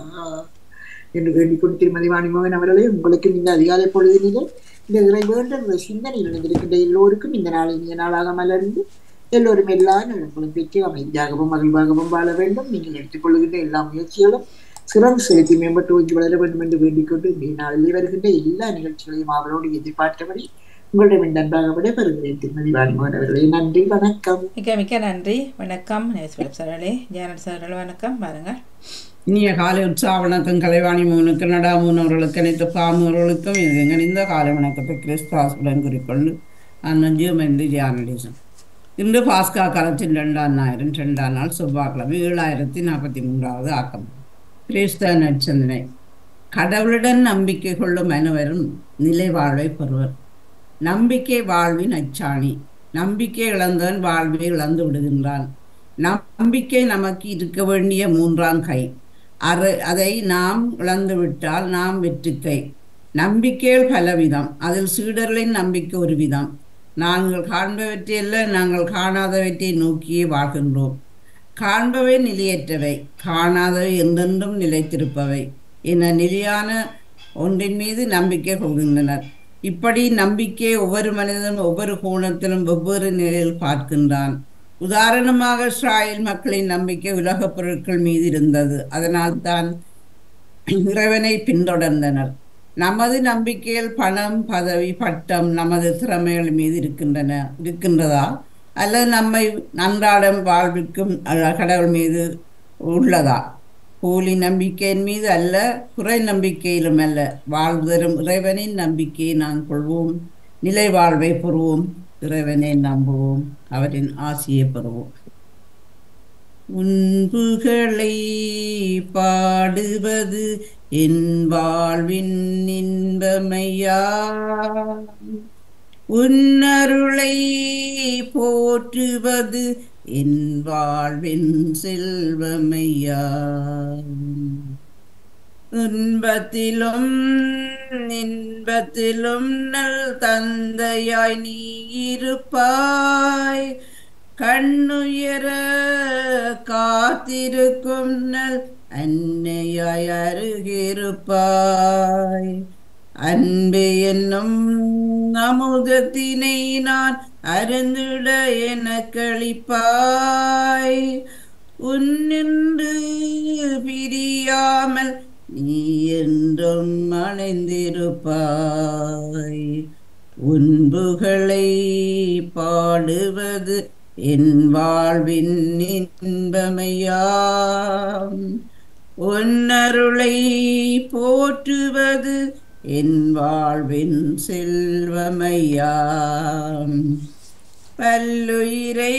என்று வேண்டிக்கொண்டு திருமதி வாணிமோகன் அவர்களே உங்களுக்கு இந்த அதிகாலை பொழுதினிலே இந்த இறை வேண்ட சிந்தனையில் இணைந்திருக்கின்ற எல்லோருக்கும் இந்த நாள் இனிய நாளாக மலர்ந்து எல்லோரும் எல்லா நலன்களும் பெற்று அமைதியாகவும் மகிழ்வாகவும் வாழ வேண்டும் நீங்கள் எடுத்துக்கொள்கின்ற எல்லா முயற்சிகளும் சிறந்து செலுத்தி மேம்பட்டு ஓங்கி வளர வேண்டும் என்று வேண்டிக்கொண்டு இன்றைய நாளில் வருகின்ற எல்லா நிகழ்ச்சிகளையும் அவரோடு எதிர்பார்த்தபடி உங்களிடம் இந்த அன்பாக விடைபெறுகிறேன் திருமதி வாணிமோகன் அவர்களே நன்றி வணக்கம் மிக்க மிக்க நன்றி வணக்கம் நேஸ் பிலிப் சார்களே ஜானட் சார்கள் வணக்கம் பாருங்கள் இனிய காலை உற்சாக வணக்கம் கலைவாணி மோகனுக்கு நடா மூனவர்களுக்கு அனைத்து பாமுவர்களுக்கும் இது எங்கணிந்த காலை வணக்கத்தை கிறிஸ்தாசுடன் குறிக்கொண்டு அன்னஞ்சியம் என்று தியானடிசம் இன்று பாஸ்கா காலத்தின் ரெண்டாம் ஞாயிறு ரெண்டாம் நாள் செவ்வாய்க்கிழமை ஏழாயிரத்தி நாற்பத்தி மூன்றாவது ஆக்கம் கிறிஸ்தவ நற்சந்தனை கடவுளுடன் நம்பிக்கை கொள்ளும் அனைவரும் நிலை வாழ்வை பெறுவர் நம்பிக்கை வாழ்வின் அச்சாணி நம்பிக்கை இழந்தவன் வாழ்வை இழந்து விடுகின்றான் நம்பிக்கை நமக்கு இருக்க வேண்டிய மூன்றாம் கை அறை அதை நாம் இழந்து விட்டால் நாம் வெற்றுக்கை நம்பிக்கைகள் பலவிதம் அதில் சீடர்களின் நம்பிக்கை ஒரு விதம் நாங்கள் காண்பவற்றையல்ல நாங்கள் காணாதவற்றை நோக்கியே வாழ்கின்றோம் காண்பவை நிலையற்றவை காணாதவை என்றென்றும் நிலைத்திருப்பவை என நிலையான ஒன்றின் மீது நம்பிக்கை கொள்கின்றனர் இப்படி நம்பிக்கை ஒவ்வொரு மனிதனும் ஒவ்வொரு கோணத்திலும் வெவ்வேறு நிலையில் பார்க்கின்றான் உதாரணமாக இஸ்ராயல் மக்களின் நம்பிக்கை உலகப் பொருட்கள் மீது இருந்தது அதனால் தான் இறைவனை பின்தொடர்ந்தனர் நமது நம்பிக்கையில் பணம் பதவி பட்டம் நமது திறமைகள் மீது இருக்கின்றன இருக்கின்றதா அல்லது நம்மை நன்றாடம் வாழ்விக்கும் அஹ், கடவுள் மீது உள்ளதா போலி நம்பிக்கையின் மீது அல்ல குறை நம்பிக்கையிலும் அல்ல வாழ்தரும் இறைவனின் நம்பிக்கையை நாம் கொள்வோம் நிலை வாழ்வை பெறுவோம் இறைவனை நம்புவோம் அவரின் ஆசியை பெறுவோம் உன்புகளை பாடுவது என் வாழ்வின் இன்பமையா உன்னருளை போற்றுவது என் வாழ்வின் செல்வமையா இன்பத்திலும் இன்பத்திலும் நல் தந்தையாய் நீ இருப்பாய் கண்ணுயர காத்திருக்கும் நல் அன்னையாய் அருகிருப்பாய் அன்பு என்னும் அமுதத்தினை நான் அருந்திட எனக்களிப்பாய் உன்னின்று பிரியாமல் நீ என்றும் அணைந்திருப்பாய் உன்புகளை பாடுவது என் வாழ்வின் இன்பமையாம் உன்னருளை போற்றுவது என் வாழ்வின் செல்வமையாம் பல்லுயிரை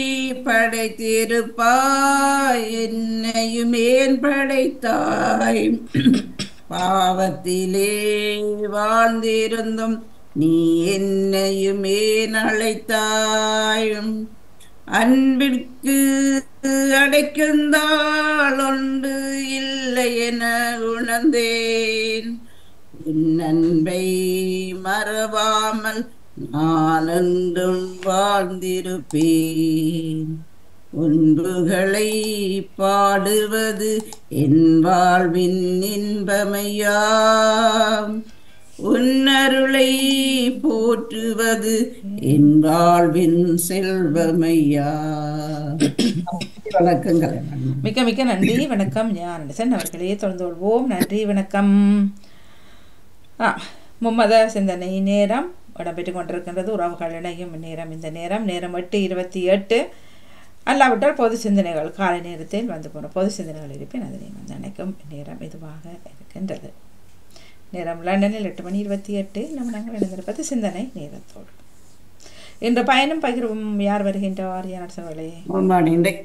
படைத்திருப்பாய் என்னையும் ஏன் படைத்தாய் பாவத்திலே வாழ்ந்திருந்தும் நீ என்னையும் ஏன் அழைத்தாய் அன்பிற்கு அடைக்குந்தாள் ஒன்று இல்லை என உணர்ந்தேன் உன் அன்பை மறவாமல் நான் என்றும் வாழ்ந்திருப்பேன் உன்புகளை பாடுவது என் வாழ்வின் இன்பமையாம் உன்னருளை போற்றுவது என் வாழ்வின் செல்வமையா வணக்கங்களை மிக்க மிக்க நன்றி வணக்கம் ஞானசன் அவர்களே தொடர்ந்து கொள்வோம் நன்றி வணக்கம் ஆ மும்மத சிந்தனை நேரம் இடம்பெற்று கொண்டிருக்கின்றது உறவுகள் இணையும் நேரம் இந்த நேரம் நேரம் எட்டு இருபத்தி எட்டு அல்லாவிட்டால் பொது சிந்தனைகள் காலை நேரத்தில் வந்து போன பொது சிந்தனைகள் இருப்பேன் அதனை வந்து நினைக்கும் நேரம் இதுவாக இருக்கின்றது நேரம் லண்டனில் எட்டு மணி இருபத்தி எட்டு நம்ம நாங்கள் இணைந்திருப்பது சிந்தனை நேரத்தோடு இன்று பயணம் பகிர்வும் யார் வருகின்றார் யார் சவளே ஆமாம் இன்றைக்கு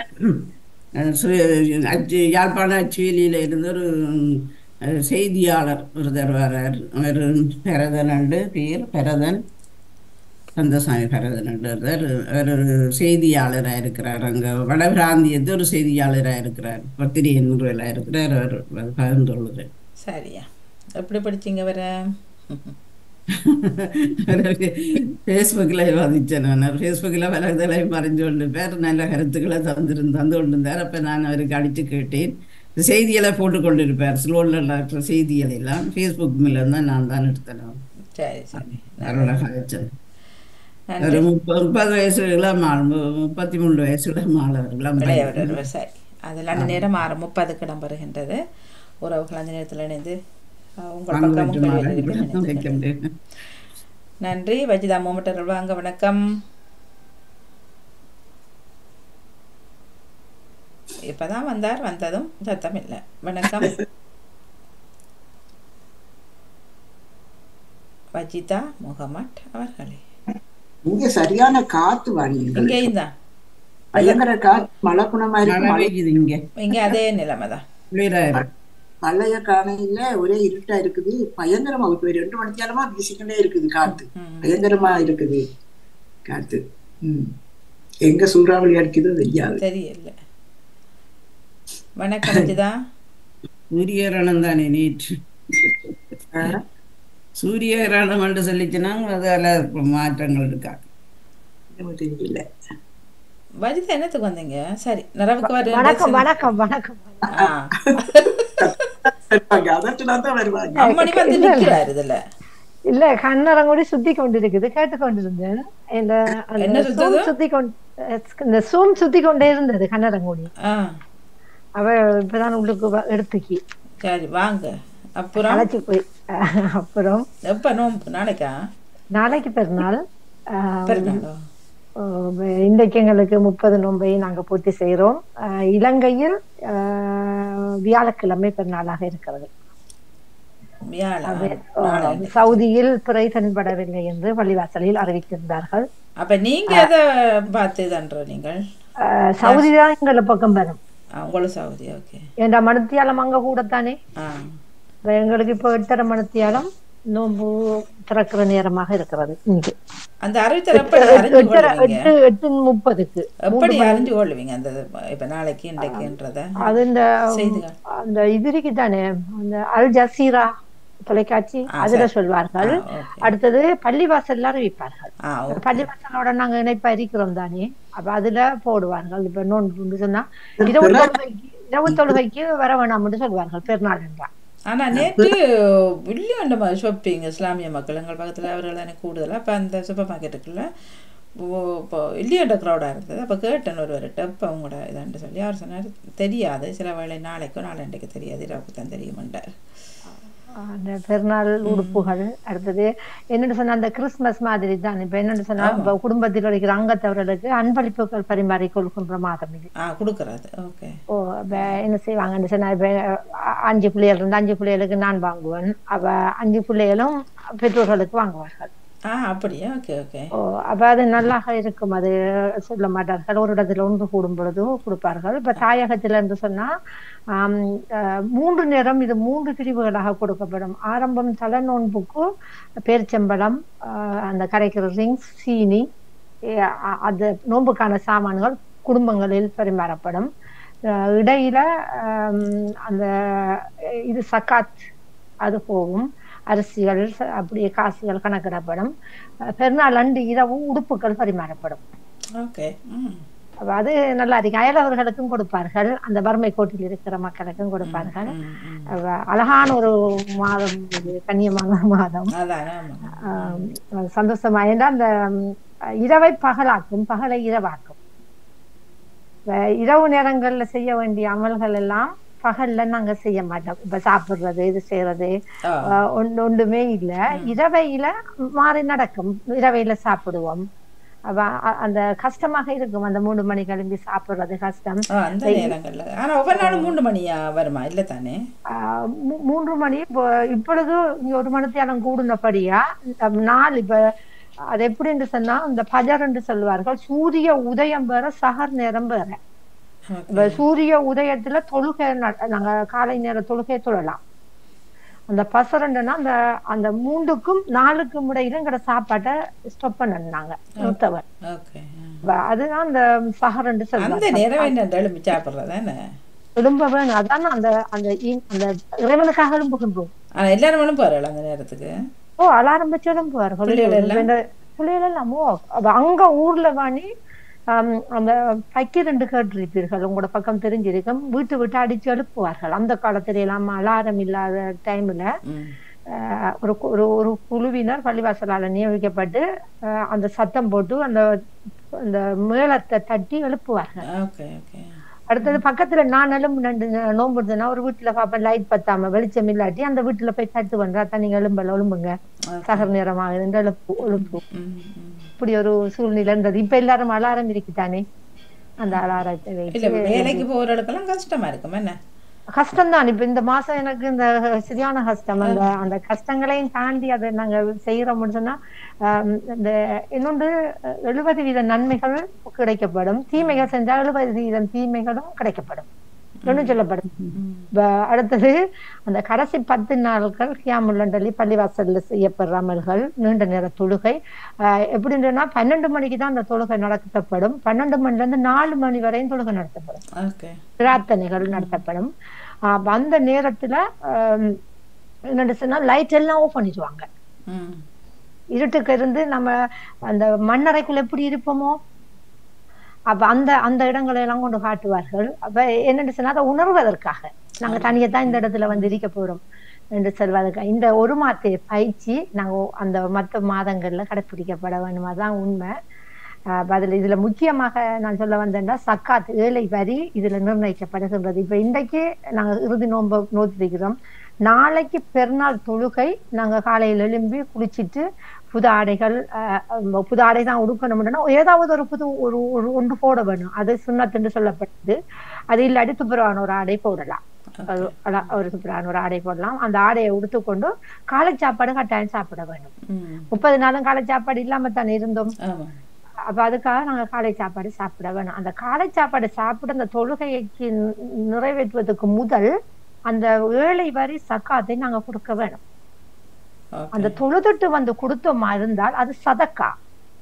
சு- அச்சு யாழ்ப்பாண அச்சுவேலியில் இருந்து ஒரு அஹ், செய்தியாளர் ஒருத்தர் வர்றார் அவர் பரதன் அண்டு பேர் பரதன் கந்தசாமி பரதன் அண்டு ஒருத்தர் அவர் ஒரு செய்தியாளராக இருக்கிறார் அங்கே வடபிராந்தியத்து ஒரு செய்தியாளராக இருக்கிறார் பத்திரிகை நிறுவலாக இருக்கிறார் அவர் பகிர்ந்துள்ளார் சரியா எப்படி படிச்சீங்க வர ஃபேஸ்புக்கில் வாதிச்சேன் நான் ஃபேஸ்புக்கில் பல இதெல்லாம் மறைஞ்சு கொண்டு பேர் நல்ல கருத்துக்களை தந்திருந்து தந்து கொண்டிருந்தார் அப்போ நான் அவருக்கு அடித்து கேட்டேன் இந்த செய்திகளை போட்டு கொண்டிருப்பார் ஸ்லோனில் இருக்கிற செய்திகளை எல்லாம் ஃபேஸ்புக் மேல தான் நான் தான் எடுத்தேன் சரி சரி அவரோட கதைச்சது நன்றி ஒரு முப்பது முப்பது வயசு இளமாள் மு- முப்பத்தி மூணு வயசு இளமாள் அவர் இளம் பையன். இளையவர் ஒருவர் சரி அதில் அந்த நேரம் ஆறு முப்பதுக்கு இடம் பெறுகின்றது உறவுகள் அந்த நேரத்தில் இணைந்து அஹ், உங்கள் வாங்க பக்கமும் வைக்க கேள்வி மாட்டேன். எழுப்பி வைக்க நினைத்துக் முடியும். நன்றி வஜிதா மோமட்டர்கள் வாங்க வணக்கம் இப்பதான் வந்தார் வந்ததும் சத்தம் இல்லை வணக்கம் வஜிதா முகமட் அவர்களே இங்க சரியான காத்து வாணிகள் இங்கேயும் தான் பயங்கர காத்து மழை குணமா இருக்கு மழை மழை பெய்யுது இங்க இங்கே அதே நிலைமை தான் குளிரா இருக்கு. மழைய காணையில ஒரே இருட்டா இருக்குது பயங்கரமா இப்ப ரெண்டு மணிக்காலமா வீசிக்கிட்டே இருக்குது காத்து ம். பயங்கரமா இருக்குது காத்து ம் எங்க சூறாவளி அடிக்குதோ தெரியாது தெரியல வணக்கம் வஜிதா சூரியகிரகணம் தானே நேற்று ஆ? சூரியகிரகணம் என்று சொல்லிச்சுன்னா அதில் மாற்றங்கள் இருக்கா இன்னும் தெரியல வஜிதா என்னத்துக்கு வந்தீங்க சரி நிறவுக்கு வர வணக்கம் வணக்கம் வணக்கம் ஆ. வருவாங்க அதட்டுனா தான் வருவாங்க அம்மணி வந்து நிக்கிறாரு இதுல இல்ல கண்ணரங்குடி சுத்தி கொண்டிருக்குது கேட்டு கொண்டிருந்தேன் இந்த அந்த என்ன சுத்துது? zoom சுத்தி கொண்டு இந்த சூம் சுத்தி கொண்டே இருந்தது கண்ணரங்குடி ஆ அவ இப்பதான் உள்ளுக்கு வ- எடுத்துக்கி சரி வாங்க அப்புறம் அழைச்சி போய் அப்புறம் எப்ப நோம்பு நாளைக்கா நாளைக்கு பெருநாள் ஆஹ், பெருநாளோ ஆஹ், இன்றைக்கு எங்களுக்கு முப்பது நோன்பை நாங்க பூர்த்தி செய்கிறோம் ஆஹ், இலங்கையில் ஆஹ், வியாழக்கிழமை பெருநாளாக இருக்கிறது வியாழா அது, நாளை. ஆஹ், சவுதியில் பிறை தென்படவில்லை என்று பள்ளிவாசலில் அறிவித்திருந்தார்கள் அப்ப நீங்க எதை பார்த்து தன்ற நீங்கள் ஆஹ், சவுதி தான் எங்களை பக்கம் வரும் ஆ, உங்களும் சவுதி ஓகே என்ற மணத்தியாலம் அங்க கூடத்தானே ஆ இப்ப எங்களுக்கு இப்போ எட்டரை மணத்தியாலம் நோன்பு திறக்கிற நேரமாக இருக்கிறது இங்கே அந்த அறிவித்தல் எப்படி அறிஞ்சு எட்டரை- கொள்வீங்க எட்டு எட்டு முப்பதுக்கு எப்படி அறிஞ்சு கொள்வீங்க அந்த இப்ப நாளைக்கு இன்றைக்குன்றத அது இந்த செய்திகள் அந்த இதுக்கு தானே அந்த அல் ஜசீரா தொலைக்காட்சி ஆ, அதுல சரி. சொல்வார்கள் ஆ, ஓகே. அடுத்தது பள்ளிவாசல்ல அறிவிப்பார்கள் ஆ ஓகே பள்ளிவாசலோட நாங்க இணைப்பா இருக்கிறோம் தானே அப்ப அதுல போடுவார்கள் இப்ப நோன்பு சொன்னா இரவு தொழுகைக்கு இரவு தொழுகைக்கு வர வேணாம்னு சொல்வார்கள் பெருநாள் என்றா ஆனா நேற்று வில்லியண்ட ஷாப்பிங் இஸ்லாமிய மக்கள் எங்கள் பக்கத்துல அவர்கள் தானே கூடுதலா அப்ப அந்த சூப்பர் மார்க்கெட்டுக்குள்ள இப்போ இல்லியண்ட க்ரௌடாக இருந்தது அப்போ கேட்டேன் ஒருவர்கிட்ட இப்போ அவங்களோட இதாண்டு சொல்லி அவர் சொன்னார் தெரியாது சில வேளை நாளைக்கோ நாளண்டைக்கு தெரியாது இரவுக்கு தான் தெரியுமென்றார் அந்த பெருநாள் உடுப்புகள் அடுத்தது என்னன்னு சொன்னா அந்த கிறிஸ்துமஸ் மாதிரி தான் இப்ப என்னன்னு சொன்னா இப்ப குடும்பத்தில் இருக்கிற அங்கத்தவர்களுக்கு அன்பளிப்புகள் பரிமாறி கொள்கின்ற மாதம் இது ஆ கொடுக்கறது ஓகே ஓ அப்ப என்ன செய்வாங்கன்னு சொன்னா இப்ப அ- அஞ்சு பிள்ளைகள் இருந்து அஞ்சு பிள்ளைகளுக்கு நான் வாங்குவேன் அப்ப அஞ்சு பிள்ளைகளும் பெற்றோர்களுக்கு வாங்குவார்கள் ஆ அப்படியா ஓகே ஓகே ஓ அப்ப அது நல்லாக இருக்கும் அது சொல்ல மாட்டார்கள் ஒரு இடத்துல ஒன்று கூடும் பொழுது கொடுப்பார்கள் இப்ப தாயகத்துல இருந்து சொன்னா ஆம், அஹ், மூன்று நேரம் இது மூன்று பிரிவுகளாக கொடுக்கப்படும் ஆரம்பம் தலை நோன்புக்கு பேரிச்சம்பழம் ஆஹ், அந்த கரைக்கிற ரிங்ஸ் சீனி அஹ், அ- அது நோன்புக்கான சாமான்கள் குடும்பங்களில் பரிமாறப்படும் அஹ், இடையில ஆம், அந்த இது சக்காத் அது போகும் அரிசிகள் ச- அப்படியே காசுகள் கணக்கிடப்படும் அஹ், பெருநாள் அன்று இரவு உடுப்புகள் பரிமாறப்படும் ஓகே ம் அப்ப அது நல்லா இருக்கு அயலவர்களுக்கும் கொடுப்பார்கள் அந்த வறுமை கோட்டில் இருக்கிற மக்களுக்கும் கொடுப்பார்கள் ம், ம். அப்ப அழகான ஒரு மாதம் இது கண்ணியமான மாதம் அதான் ஆமாம் ஆஹ் சந்தோஷமா ஏன்னா அந்த ம், இரவை பகலாக்கும் பகலை இரவாக்கும் இப்ப இரவு நேரங்கள்ல செய்ய வேண்டிய அமல்கள் எல்லாம் பகல்ல நாங்க செய்ய மாட்டோம் இப்ப சாப்பிடுறது இது செய்யறது ஆ ஆஹ் ஒண்ணு- ஒன்றுமே இல்ல இரவையில மாறி நடக்கும் இரவையில சாப்பிடுவோம் அப்ப அ- அந்த கஷ்டமாக இருக்கும் அந்த மூணு மணி கிளம்பி சாப்பிடுறது கஷ்டம் ஆ, அந்த நேரங்கள்ல ஆனா ஒவ்வொரு நாளும் மூன்று மணியா வருமா இல்ல தானே ஆஹ் மூ- மூன்று மணி இப்போ இப்பொழுது இங்க ஒரு மணித்தியாலம் கூடுனபடியா இந்த நாள் இப்ப அது எப்படின்னு சொன்னா இந்த பஜர் என்று சொல்வார்கள் சூரிய உதயம் வேற சகர் நேரம் வேற இப்ப சூரிய உதயத்துல தொழுகை நட- நாங்க காலை நேர தொழுகை தொழலாம் அந்த பசரண்டுனா அந்த அந்த மூன்றுக்கும் நாலுக்கும் இடையில எங்கட சாப்பாட்டை ஸ்டாப் பண்ணாங்க நிறுத்தவர் ஓகே அதுதான் அந்த சஹரண்டு அந்த சொல்லுவாங்க நேரம் என்ன எழுப்பி சாப்பிட்றதானே எழும்ப வேணும் அதான் அந்த அந்த ஈ- அந்த இறைவனுக்காக எழும்புகின்றோம் ஆனா எல்லாரும் வேணும் போறாள் அந்த நேரத்துக்கு ஓ அலாரம் வச்சு எழும்புவார்கள் பிள்ளைகள் எல்லாம்? இந்த பிள்ளைகள் எல்லாமோ அப்ப அங்க ஊர்ல வாணி ஆம், அந்த பக்கி ரெண்டு கேட்டிருப்பீர்கள் உங்களோட பக்கம் தெரிஞ்சிருக்கும் வீட்டு விட்டு அடிச்சு எழுப்புவார்கள் அந்த காலத்துல எல்லாம் அலாரம் இல்லாத டைம்ல ம் ஆஹ், ஒரு கு- ஒரு ஒரு குழுவினர் பள்ளிவாசலால நியமிக்கப்பட்டு ஆஹ், அந்த சத்தம் போட்டு அந்த அந்த மேளத்தை தட்டி எழுப்புவார்கள் ஓகே ஓகே அடுத்தது பக்கத்துல நான் எலும்பு நண்டு நோம்பு இருந்ததுன்னா ஒரு வீட்டுல பாப்பேன் லைட் பத்தாம வெளிச்சம் இல்லாட்டி அந்த வீட்டுல போய் தட்டு வந்தா தான் நீங்க எலும்பல எழும்புங்க சகர் நேரமாக இருந்து எழுப்பு எழுப்பு ம் ம் இப்படி ஒரு சூழ்நிலை இருந்தது இப்ப எல்லாரும் அலாரம் இருக்குதானே அந்த அலாரத்தை இல்ல வைத்து வேலைக்கு போறவர்களுக்கெல்லாம் கஷ்டமா இருக்கும் என்ன கஷ்டம்தான் இப்ப இந்த மாசம் எனக்கு இந்த சரியான கஷ்டம் அந்த அந்த கஷ்டங்களையும் தாண்டி அதை நாங்க செய்யறோம்னு சொன்னா ஆஹ் இந்த இன்னொன்று எழுபது வீத நன்மைகள் கிடைக்கப்படும் தீமைகள் செஞ்சா எழுபது வீதம் தீமைகளும் கிடைக்கப்படும் இன்னும் சொல்லப்படும் இப்ப அடுத்தது அந்த கடைசி பத்து நாட்கள் கியாமுல்லண்டலி பள்ளிவாசல்ல செய்யப்படுற அமல்கள் நீண்ட நேர தொழுகை ஆஹ் எப்படின்னு சொன்னா பன்னெண்டு மணிக்கு தான் அந்த தொழுகை நடத்தப்படும் பன்னெண்டு மணில இருந்து நாலு மணி வரையும் தொழுகை நடத்தப்படும் ஓகே பிரார்த்தனைகள் நடத்தப்படும் ஆஹ் அப்ப அந்த நேரத்துல ஆஹ் என்னன்னு சொன்னா லைட் எல்லாம் ஆஃப் பண்ணிடுவாங்க ம் இருட்டுக்கு இருந்து நம்ம அந்த மண்ணறைக்குள்ள எப்படி இருப்போமோ அப்ப அந்த அந்த இடங்களை எல்லாம் கொண்டு காட்டுவார்கள் அப்ப என்னன்னு சொன்னா அதை உணர்வதற்காக நாங்க தனியா தான் இந்த இடத்துல வந்து இருக்க போறோம் என்று சொல்வதற்கு இந்த ஒரு மாத பயிற்சி நாங்க அந்த மற்ற மாதங்கள்ல கடைப்பிடிக்கப்பட வேணும் அதான் உண்மை ஆஹ் அப்ப அதுல இதுல முக்கியமாக நான் சொல்ல வந்தேன்னா சக்காத் ஏழை வரி இதுல நிர்ணயிக்கப்படுகின்றது இப்ப இன்றைக்கு நாங்க இறுதி நோன்பு நோத்திருக்கிறோம் நாளைக்கு பெருநாள் தொழுகை நாங்க காலையில எழும்பி குளிச்சிட்டு புது ஆடைகள் ஆஹ் அஹ் புது ஆடை தான் உடுக்கணும்னா ஏதாவது ஒரு புது ஒரு ஒரு ஒன்று போட வேணும் அது சுண்ணத்துன்னு சொல்லப்பட்டது அது இல்லாட்டி துப்புரவான ஒரு ஆடை போடலாம் அது அழ- ஒரு துப்புரவான ஒரு ஆடை போடலாம் அந்த ஆடையை உடுத்துக்கொண்டு காலை சாப்பாடு கட்டாயம் சாப்பிட வேணும் ம் முப்பது நாளும் காலை சாப்பாடு இல்லாம தானே இருந்தோம் ஆமா அப்ப அதுக்காக நாங்க காலை சாப்பாடு சாப்பிட வேணும் அந்த காலை சாப்பாடு சாப்பிட அந்த தொழுகைக்கு நி- நிறைவேற்றுவதற்கு முதல் அந்த ஏழை வரி சக்காத்தை நாங்க கொடுக்க வேணும் அந்த ஓகே தொழுதுட்டு வந்து கொடுத்தோமா இருந்தால் அது சதக்கா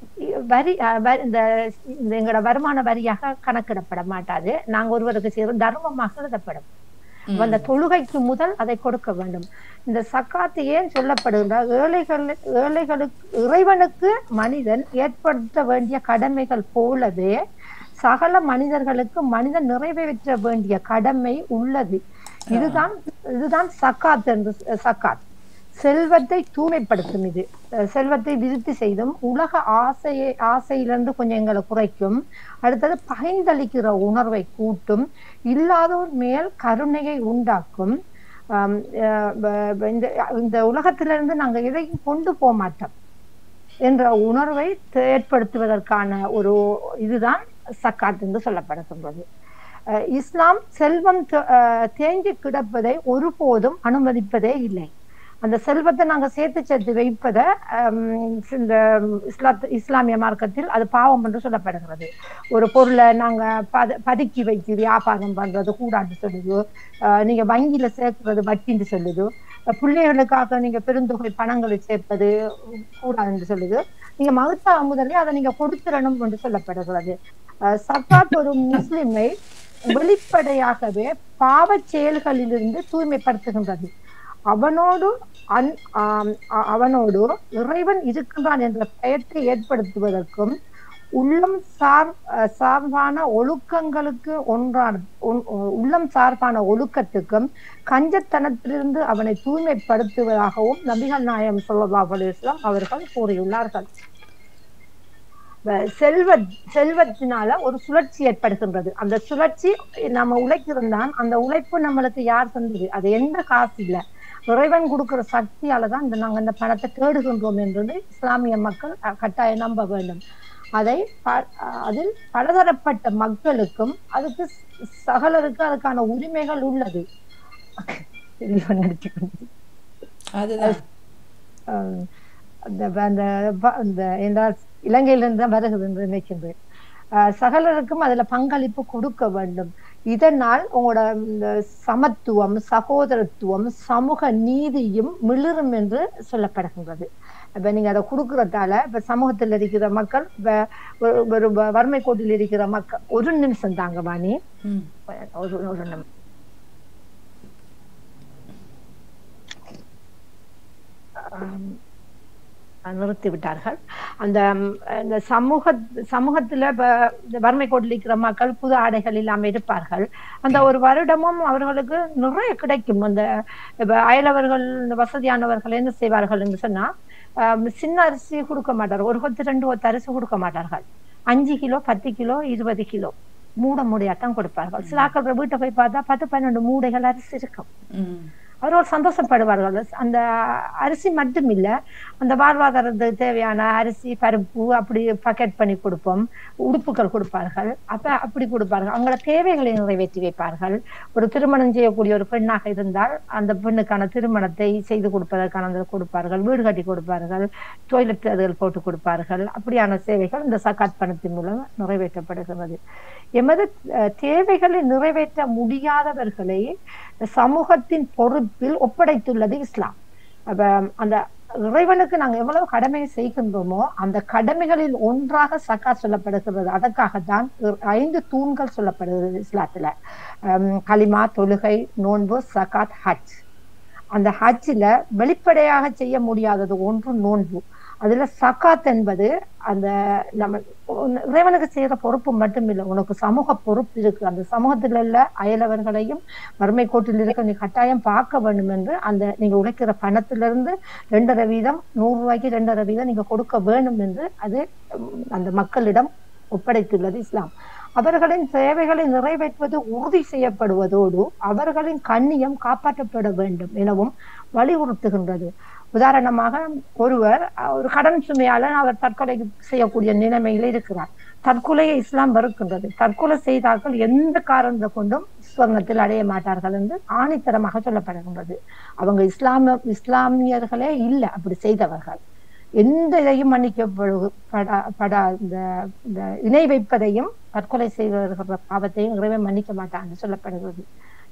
இ- வரி அஹ், வ- இந்த இந்த எங்களோட வருமான வரியாக கணக்கிடப்பட மாட்டாது நாங்க ஒருவருக்கு செய்யற தர்மமாக எழுதப்படும் அப்ப அந்த தொழுகைக்கு முதல் அதை கொடுக்க வேண்டும் இந்த சக்காத்து ஏன் சொல்லப்படுகின்ற ஏழைகள் ஏழைகளுக்கு இறைவனுக்கு மனிதன் ஏற்படுத்த வேண்டிய கடமைகள் போலவே சகல மனிதர்களுக்கு மனிதன் நிறைவேற்ற வேண்டிய கடமை உள்ளது இதுதான் இதுதான் சக்காத் என்று சக்காத் செல்வத்தை தூய்மைப்படுத்தும் இது அஹ் செல்வத்தை விருத்தி செய்தும் உலக ஆசையை ஆசையிலிருந்து கொஞ்சம் எங்களை குறைக்கும் அடுத்தது பகைந்தளிக்கிற உணர்வை கூட்டும் இல்லாதோர் மேல் கருணையை உண்டாக்கும் ஆம், அஹ் ப- ப- இந்த இந்த உலகத்திலிருந்து நாங்க எதையும் கொண்டு போக மாட்டோம் என்ற உணர்வை தே- ஏற்படுத்துவதற்கான ஒரு இதுதான் சக்காத் என்று சொல்லப்படுகின்றது அஹ் இஸ்லாம் செல்வம் தே- அஹ் தேங்கி கிடப்பதை ஒருபோதும் அனுமதிப்பதே இல்லை அந்த செல்வத்தை நாங்க சேர்த்து சேர்த்து வைப்பதை ஹம், இந்த இஸ்லாத் இஸ்லாமிய மார்க்கத்தில் அது பாவம் என்று சொல்லப்படுகிறது ஒரு பொருளை நாங்க பத பதுக்கி வைத்து வியாபாரம் பண்றது கூடாது சொல்லுது அஹ் நீங்க வங்கியில சேர்க்கிறது வட்டின்னு சொல்லுது அஹ் பிள்ளைகளுக்காக நீங்க பெருந்தொகை பணங்களை சேர்ப்பது கூடாதுன்னு சொல்லுது நீங்க மகத்தா முதலே அதை நீங்க கொடுத்துடணும் என்று சொல்லப்படுகிறது அஹ் சக்காத் ஒரு முஸ்லிமை வெளிப்படையாகவே பாவச் செயல்களிலிருந்து தூய்மைப்படுத்துகின்றது அவனோடு அன் ஆம், அ- அவனோடு இறைவன் இருக்கின்றான் என்ற பயத்தை ஏற்படுத்துவதற்கும் உள்ளம் சார் அஹ், சார்பான ஒழுக்கங்களுக்கு ஒன்றான ஒன்- உள்ளம் சார்பான ஒழுக்கத்துக்கும் கஞ்சத்தனத்திலிருந்து அவனை தூய்மைப்படுத்துவதாகவும் நபிகள் நாயம் ஸல்லல்லாஹு அலைஹி வஸல்லம் அவர்கள் கூறியுள்ளார்கள் வ- செல்வ செல்வத்தினால ஒரு சுழற்சி ஏற்படுகின்றது அந்த சுழற்சி நம்ம உழைக்கிறோம் அந்த உழைப்பு நம்மளுக்கு யார் தந்தது அது எந்த காசு இல்ல இறைவன் கொடுக்கிற சக்தியால தான் இந்த நாங்க இந்த பணத்தை தேடுகின்றோம் என்றது இஸ்லாமிய மக்கள் அஹ், கட்டாயம் நம்ப வேண்டும் அதை ப- அஹ், அதில் பலதரப்பட்ட மக்களுக்கும் அதுக்கு ச- சகலருக்கு அதுக்கான உரிமைகள் உள்ளது தெளிவா நினைச்சுக்கணும். அதுதான் ஆஹ் அந்த அந்த ப- அந்த என்றால் இலங்கையிலிருந்து தான் வருகிறது என்று நினைக்கின்றேன் ஆஹ் சகலருக்கும் அதுல பங்களிப்பு கொடுக்க வேண்டும் இதனால் உங்களோட இந்த சமத்துவம் சகோதரத்துவம் சமூக நீதியும் மிளிரும் என்று சொல்லப்படுகின்றது இப்ப நீங்க அதை கொடுக்கறதால இப்ப சமூகத்தில் இருக்கிற மக்கள் இப்ப ஒரு ஒரு வ- வறுமை கோட்டில் இருக்கிற மக்கள் ஒரு நிமிஷம் தாங்க வாணி ம் ஒரு ஒரு நிமிஷம் ஆம், நிறுத்தி விட்டார்கள் அந்த ம், இந்த சமூக சமூகத்துல இப்ப இந்த வறுமை கோட்டில் இருக்கிற மக்கள் புது ஆடைகள் இல்லாம இருப்பார்கள் அந்த ஒரு வருடமும் அவர்களுக்கு நிறைய கிடைக்கும் அந்த இப்ப அயலவர்கள் இந்த வசதியானவர்கள் என்ன செய்வார்கள் என்று சொன்னா ஆம், சின்ன அரிசி கொடுக்க மாட்டார்கள் ஒரு கொத்து ரெண்டு கொத்து அரிசி கொடுக்க மாட்டார்கள் அஞ்சு கிலோ பத்து கிலோ இருபது கிலோ மூட மூடையாத்தான் கொடுப்பார்கள் சில ஆக்கள் வீட்டை போய் பார்த்தா பத்து பன்னெண்டு மூடைகள் அரிசி இருக்கும் ம் அவர்கள் சந்தோஷப்படுவார்கள் அந்த அரிசி மட்டும் இல்ல அந்த வாழ்வாதாரத்துக்கு தேவையான அரிசி பருப்பு அப்படி பக்கெட் பண்ணி கொடுப்போம் உடுப்புகள் கொடுப்பார்கள் அப்ப அப்படி கொடுப்பார்கள் அவங்களோட தேவைகளை நிறைவேற்றி வைப்பார்கள் ஒரு திருமணம் செய்யக்கூடிய ஒரு பெண்ணாக இருந்தால் அந்த பெண்ணுக்கான திருமணத்தை செய்து கொடுப்பதற்கான அந்த கொடுப்பார்கள் வீடு கட்டி கொடுப்பார்கள் டொய்லெட் அதுகள் போட்டு கொடுப்பார்கள் அப்படியான சேவைகள் இந்த சக்காத் பணத்தின் மூலம் நிறைவேற்றப்படுகிறது எமது அஹ், தேவைகளை நிறைவேற்ற முடியாதவர்களை சமூகத்தின் பொறுப்பில் ஒப்படைத்துள்ளது இஸ்லாம் அப்ப அந்த இறைவனுக்கு நாங்க எவ்வளவு கடமை செய்கின்றோமோ அந்த கடமைகளில் ஒன்றாக சக்கா சொல்லப்படுகிறது அதற்காகத்தான் இ- ஐந்து தூண்கள் சொல்லப்படுகிறது இஸ்லாத்துல அம், கலிமா தொழுகை நோன்பு சகாத் ஹஜ் அந்த ஹஜ்ஜில் வெளிப்படையாக செய்ய முடியாதது ஒன்று நோன்பு அதுல சக்காத் என்பது அந்த நம்ம உன் இறைவனுக்கு செய்யற பொறுப்பு மட்டும் இல்லை உனக்கு சமூக பொறுப்பு இருக்கு அந்த சமூகத்தில் உள்ள அயலவர்களையும் வறுமை கோட்டில் இருக்க நீ கட்டாயம் பார்க்க வேண்டும் என்று அந்த நீங்க உழைக்கிற பணத்திலிருந்து ரெண்டரை வீதம் நூறு ரூபாய்க்கு ரெண்டரை வீதம் நீங்க கொடுக்க வேண்டும் என்று அது உம், அந்த மக்களிடம் ஒப்படைத்துள்ளது இஸ்லாம் அவர்களின் தேவைகளை நிறைவேற்றுவது உறுதி செய்யப்படுவதோடு அவர்களின் கண்ணியம் காப்பாற்றப்பட வேண்டும் எனவும் வலியுறுத்துகின்றது உதாரணமாக ஒருவர் அஹ், ஒரு கடன் சுமையால அவர் தற்கொலை செய்யக்கூடிய நிலைமையில இருக்கிறார் தற்கொலையை இஸ்லாம் வெறுக்கின்றது தற்கொலை செய்தார்கள் எந்த காரணத்தை கொண்டும் சுவர்ணத்தில் அடைய மாட்டார்கள் என்று ஆணித்தரமாக சொல்லப்படுகின்றது அவங்க இஸ்லாமிய இஸ்லாமியர்களே இல்லை அப்படி செய்தவர்கள் எந்த இதையும் மன்னிக்கப்படு படா படா இந்த இந்த இணை வைப்பதையும் தற்கொலை செய்வர்கள் பாவத்தையும் இறைவன் மன்னிக்க மாட்டான் என்று சொல்லப்படுகிறது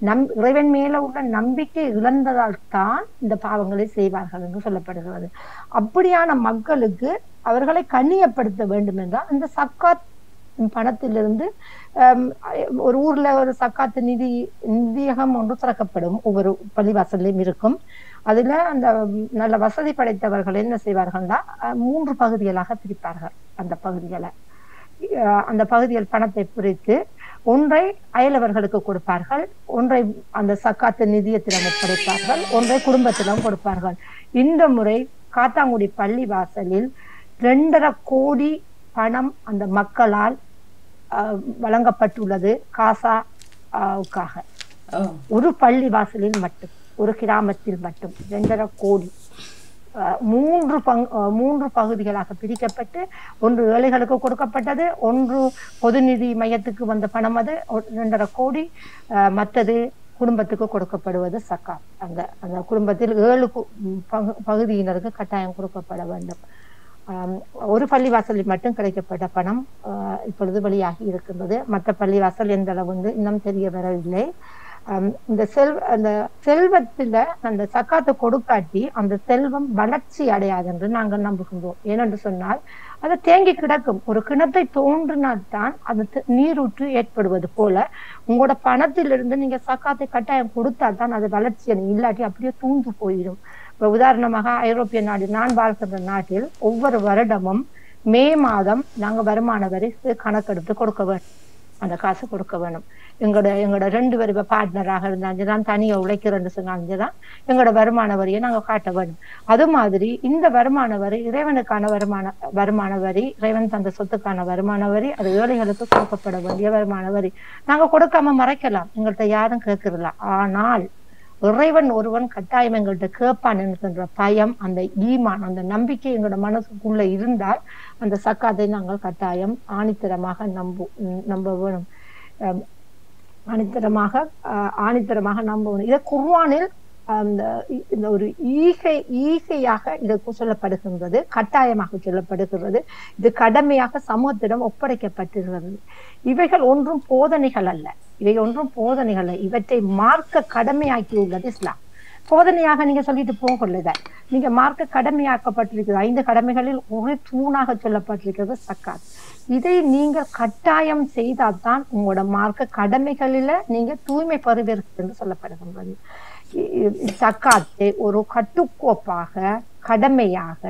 நம் இறைவன் மேல உள்ள நம்பிக்கை இழந்ததால் தான் இந்த பாவங்களை செய்வார்கள் என்று சொல்லப்படுகிறது அப்படியான மக்களுக்கு அவர்களை கண்ணியப்படுத்த வேண்டும் என்றால் இந்த சக்காத் பணத்திலிருந்து ஆம், ஒரு ஊர்ல ஒரு சக்காத்து நிதி நிதியகம் ஒன்று திறக்கப்படும் ஒவ்வொரு பள்ளிவாசல்லையும் இருக்கும் அதுல அந்த நல்ல வசதி படைத்தவர்கள் என்ன செய்வார்கள்னா அஹ், மூன்று பகுதிகளாக பிரிப்பார்கள் அந்த பகுதிகளை அஹ், அந்த பகுதியில் பணத்தை பிரித்து ஒன்றை அயலவர்களுக்கு கொடுப்பார்கள் ஒன்றை அந்த சக்காத்து நிதியத்திடம் ஒப்படைப்பார்கள் ஒன்றை குடும்பத்திடம் கொடுப்பார்கள் இந்த முறை காத்தாங்குடி பள்ளி வாசலில் ரெண்டரை கோடி பணம் அந்த மக்களால் அஹ், வழங்கப்பட்டுள்ளது காசா வுக்காக ஓ ஒரு பள்ளி வாசலில் மட்டும் ஒரு கிராமத்தில் மட்டும் ரெண்டரை கோடி அஹ், மூன்று பங் அஹ், மூன்று பகுதிகளாக பிரிக்கப்பட்டு ஒன்று ஏழைகளுக்கு கொடுக்கப்பட்டது ஒன்று பொதுநிதி மையத்துக்கு வந்த பணம் அது ஒ- ரெண்டரை கோடி அஹ், மற்றது குடும்பத்துக்கு கொடுக்கப்படுவது சக்கா அந்த அந்த குடும்பத்தில் ஏழு கு- ம், பகு- பகுதியினருக்கு கட்டாயம் கொடுக்கப்பட வேண்டும் ஆம், ஒரு பள்ளிவாசலில் மட்டும் கிடைக்கப்பட்ட பணம் ஆஹ், இப்பொழுது வெளியாகி இருக்கின்றது மற்ற பள்ளிவாசல் எந்த அளவு வந்து இன்னும் தெரிய வரவில்லை ஆம், இந்த செல்வ அந்த செல்வத்துல அந்த சக்காத்தை கொடுக்காட்டி அந்த செல்வம் வளர்ச்சி அடையாது என்று நாங்கள் நம்புகின்றோம் ஏனென்று சொன்னால் அது தேங்கி கிடக்கும் ஒரு கிணத்தை தோன்றினால்தான் அது த- நீரூற்று ஏற்படுவது போல உங்களோட பணத்திலிருந்து நீங்க சக்காத்தை கட்டாயம் கொடுத்தால் தான் அது வளர்ச்சி அடையும். இல்லாட்டி அப்படியே தூண்டு போயிடும் இப்ப உதாரணமாக ஐரோப்பிய நாடு நான் வாழ்கின்ற நாட்டில் ஒவ்வொரு வருடமும் மே மாதம் நாங்க வருமான வரி கணக்கெடுத்து கொடுக்க வேண்டும் அந்த காசு கொடுக்க வேணும் எங்களோட எங்களோட ரெண்டு பேர் இப்ப பார்ட்னராக இருந்தாங்க தான் தனியா உழைக்கிறேன்னு சொன்னாங்க தான் எங்களோட வருமான வரியை நாங்க காட்ட வேணும் அது மாதிரி இந்த வருமான வரி இறைவனுக்கான வருமான வருமான வரி இறைவன் தந்த சொத்துக்கான வருமான வரி அது ஏழைகளுக்கு கொடுக்கப்பட வேண்டிய வருமான வரி நாங்க கொடுக்காம மறைக்கலாம் எங்கள்கிட்ட யாரும் கேட்கறதில்ல ஆனால் இறைவன் ஒருவன் கட்டாயம் எங்கள்கிட்ட கேட்பான் என்கின்ற பயம் அந்த ஈமான் அந்த நம்பிக்கை எங்களோட மனசுக்குள்ள இருந்தால் அந்த சக்காத்தை நாங்கள் கட்டாயம் ஆணித்தரமாக நம்பு நம்ப வேணும் அஹ் ஆணித்தரமாக ஆஹ் ஆணித்தரமாக நம்பணும் இதை குர்ஆனில் அந்த இ- இந்த ஒரு ஈகை ஈகையாக இதற்கு சொல்லப்படுகின்றது கட்டாயமாக சொல்லப்படுகிறது இது கடமையாக சமூகத்திடம் ஒப்படைக்கப்பட்டிருக்கிறது இவைகள் ஒன்றும் போதனைகள் அல்ல இவை ஒன்றும் போதனைகள் அல்ல இவற்றை மார்க்க கடமையாக்கி உள்ளது இஸ்லாம் போதனையாக நீங்க சொல்லிட்டு போகல நீங்க மார்க்க கடமையாக்கப்பட்டிருக்கிறது ஐந்து கடமைகளில் ஒரு தூணாக சொல்லப்பட்டிருக்கிறது சக்காத் இதை நீங்கள் கட்டாயம் செய்தால்தான் உங்களோட மார்க்க கடமைகளில நீங்க தூய்மை பெறுவீர்கள் என்று சொல்லப்படுகின்றது இ- இ- சக்காத்தை ஒரு கட்டுக்கோப்பாக கடமையாக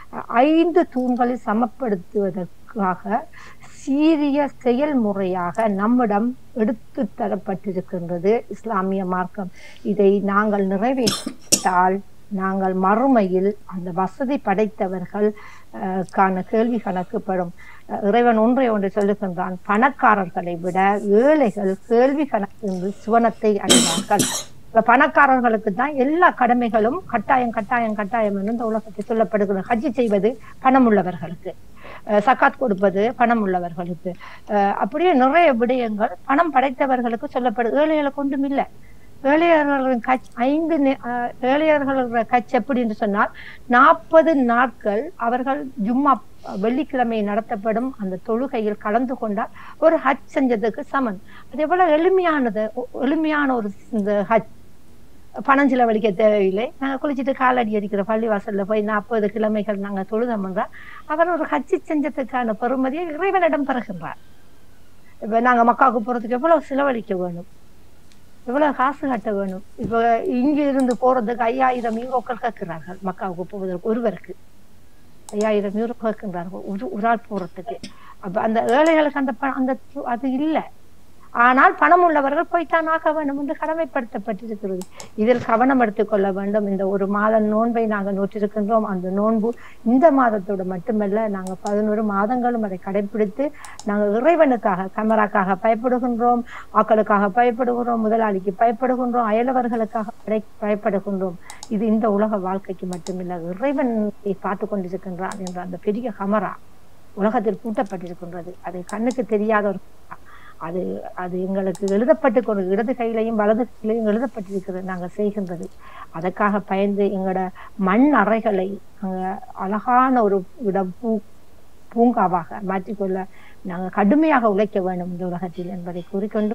ஐந்து தூண்களை சமப்படுத்துவதற்காக சீரிய செயல்முறையாக நம்மிடம் எடுத்து தரப்பட்டிருக்கின்றது இஸ்லாமிய மார்க்கம் இதை நாங்கள் நிறைவேற்றால் நாங்கள் மறுமையில் அந்த வசதி படைத்தவர்கள் அஹ், கான கேள்வி கணக்குப்படும் அஹ், இறைவன் ஒன்றை ஒன்று சொல்லுகின்றான் பணக்காரர்களை விட ஏழைகள் கேள்வி கணக்கு சுவனத்தை அடைவார்கள் இப்ப பணக்காரர்களுக்கு தான் எல்லா கடமைகளும் கட்டாயம் கட்டாயம் கட்டாயம் என்று இந்த உலகத்தில் சொல்லப்படுகிறது ஹஜ்ஜி செய்வது பணம் உள்ளவர்களுக்கு அஹ் சக்காத் கொடுப்பது பணம் உள்ளவர்களுக்கு அஹ் அப்படியே நிறைய விடயங்கள் பணம் படைத்தவர்களுக்கு சொல்லப்படுது ஏழைகளுக்கு ஒன்றும் இல்லை ஏழையர்களின் கட்சி ஐந்து நி- அஹ் ஏழையர்களோட கட்சி எப்படி என்று சொன்னால் நாற்பது நாட்கள் அவர்கள் ஜும்மா வெள்ளிக்கிழமை நடத்தப்படும் அந்த தொழுகையில் கலந்து கொண்டால் ஒரு ஹஜ் செஞ்சதுக்கு சமன் அது எவ்வளவு எளிமையானது ஒ- எளிமையான ஒரு இந்த ஹஜ் பணம் செலவழிக்க தேவையில்லை நாங்க குளிச்சுட்டு காலடி அடிக்கிற பள்ளிவாசல்ல போய் நாற்பது கிழமைகள் நாங்க தொழுதோம்னா அவர் ஒரு ஹஜ்ஜி செஞ்சதுக்கான பெருமதியை இறைவனிடம் பெறுகின்றார் இப்ப நாங்க மக்காவுக்கு போறதுக்கு எவ்வளவு செலவழிக்க வேணும் எவ்வளவு காசு கட்ட வேணும் இப்ப இங்க இருந்து போறதுக்கு ஐயாயிரம் யூரோக்கள் கேட்கிறார்கள் மக்காவுக்கு போவதற்கு ஒருவருக்கு ஐயாயிரம் யூரோ கேட்கின்றார்கள் ஒரு ஒரு ஆள் போறதுக்கு அப்ப அந்த ஏழைகளுக்கு அந்த பணம் அந்த து- அது இல்லை ஆனால் பணம் உள்ளவர்கள் போய்த்தான் ஆக வேண்டும் என்று கடமைப்படுத்தப்பட்டிருக்கிறது இதில் கவனம் எடுத்துக்கொள்ள வேண்டும் இந்த ஒரு மாத நோன்பை நாங்கள் நோற்றிருக்கின்றோம் அந்த நோன்பு இந்த மாதத்தோடு மட்டுமல்ல நாங்கள் பதினோரு மாதங்களும் அதை கடைபிடித்து நாங்கள் இறைவனுக்காக கமராக்காக பயப்படுகின்றோம் ஆக்களுக்காக பயப்படுகின்றோம் முதலாளிக்கு பயப்படுகின்றோம் அயலவர்களுக்காக படை- பயப்படுகின்றோம் இது இந்த உலக வாழ்க்கைக்கு மட்டுமில்லை இறைவனை பார்த்து கொண்டிருக்கின்றான் என்ற அந்த பெரிய கமரா உலகத்தில் பூட்டப்பட்டிருக்கின்றது அது கண்ணுக்கு தெரியாத ஒரு கமரா. அது அது எங்களுக்கு எழுதப்பட்டு கொண்டு இடது கையிலையும் வலது கையிலையும் எழுதப்பட்டிருக்கிறது நாங்கள் செய்கின்றது அதற்காக பயந்து எங்களோட மண் அறைகளை அங்க அழகான ஒரு இடம் பூ பூங்காவாக மாற்றிக்கொள்ள நாங்கள் கடுமையாக உழைக்க வேண்டும் இந்த உலகத்தில் என்பதை கூறிக்கொண்டு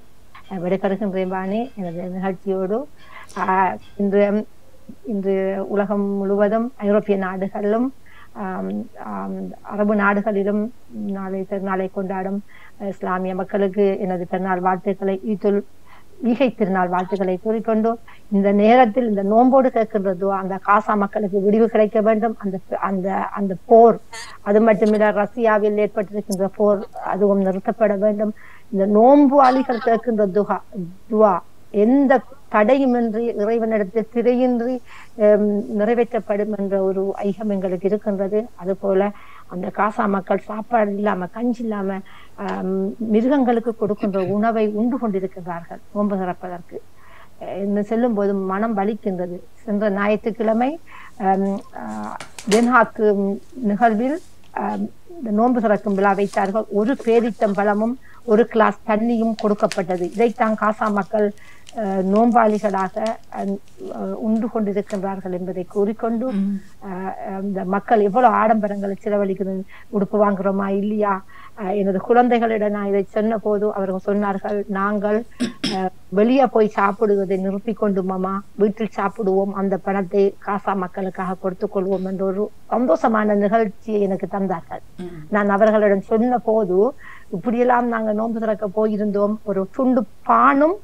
அஹ், விடைபெறுகின்றேன் வாணி எனது நிகழ்ச்சியோடு ஆஹ், இன்று இன்று உலகம் முழுவதும் ஐரோப்பிய நாடுகளிலும் ஆம், ஆம், அரபு நாடுகளிலும் நாளை திருநாளை கொண்டாடும் இஸ்லாமிய மக்களுக்கு எனது திருநாள் வாழ்த்துக்களை ஈதுல் ஈகை திருநாள் வாழ்த்துக்களை கூறிக்கொண்டு இந்த நேரத்தில் இந்த நோம்போடு கேட்கின்றதோ அந்த காசா மக்களுக்கு விடிவு கிடைக்க வேண்டும் அந்த அந்த அந்த போர் அது மட்டுமில்ல ரஷ்யாவில் ஏற்பட்டிருக்கின்ற போர் அதுவும் நிறுத்தப்பட வேண்டும் இந்த நோன்பு அலிகள் கேட்கின்ற துகா துவா எந்த தடையுமின்றி இறைவனிடத்தில் திரையின்றி ஹம், நிறைவேற்றப்படும் என்ற ஒரு ஐயம் எங்களுக்கு இருக்கின்றது அதுபோல அந்த காசா மக்கள் சாப்பாடு இல்லாம கஞ்சி இல்லாம ஆம், மிருகங்களுக்கு கொடுக்கின்ற உணவை உண்டு கொண்டிருக்கின்றார்கள் நோன்பு திறப்பதற்கு அஹ் இன்னும் செல்லும் போது மனம் வலிக்கின்றது சென்ற ஞாயிற்றுக்கிழமை ஆம், ஆஹ், தென்ஹாக்கு நிகழ்வில் ஆம், இந்த நோன்பு திறக்கும் விழா வைத்தார்கள் ஒரு பேரித்தம்பழமும் ஒரு கிளாஸ் தண்ணியும் கொடுக்கப்பட்டது இதைத்தான் காசா மக்கள் அஹ், நோன்பாளிகளாக அஹ், அஹ், உண்டு கொண்டிருக்கின்றார்கள் என்பதை கூறிக்கொண்டு அஹ், இந்த மக்கள் எவ்வளவு ஆடம்பரங்களை செலவழிக்கிறது உடுப்பு வாங்குறோமா இல்லையா அஹ், எனது குழந்தைகளிடம் நான் இதை சொன்ன போது அவர்கள் சொன்னார்கள் நாங்கள் அஹ், வெளியே போய் சாப்பிடுவதை நிறுத்தி கொண்டு மாமா வீட்டில் சாப்பிடுவோம் அந்த பணத்தை காசா மக்களுக்காக கொடுத்துக் கொள்வோம் என்ற ஒரு சந்தோஷமான நிகழ்ச்சியை எனக்கு தந்தார்கள் நான் அவர்களிடம் சொன்ன போது இப்படியெல்லாம் நாங்க நோன்பு திறக்க போயிருந்தோம் ஒரு துண்டு பானும்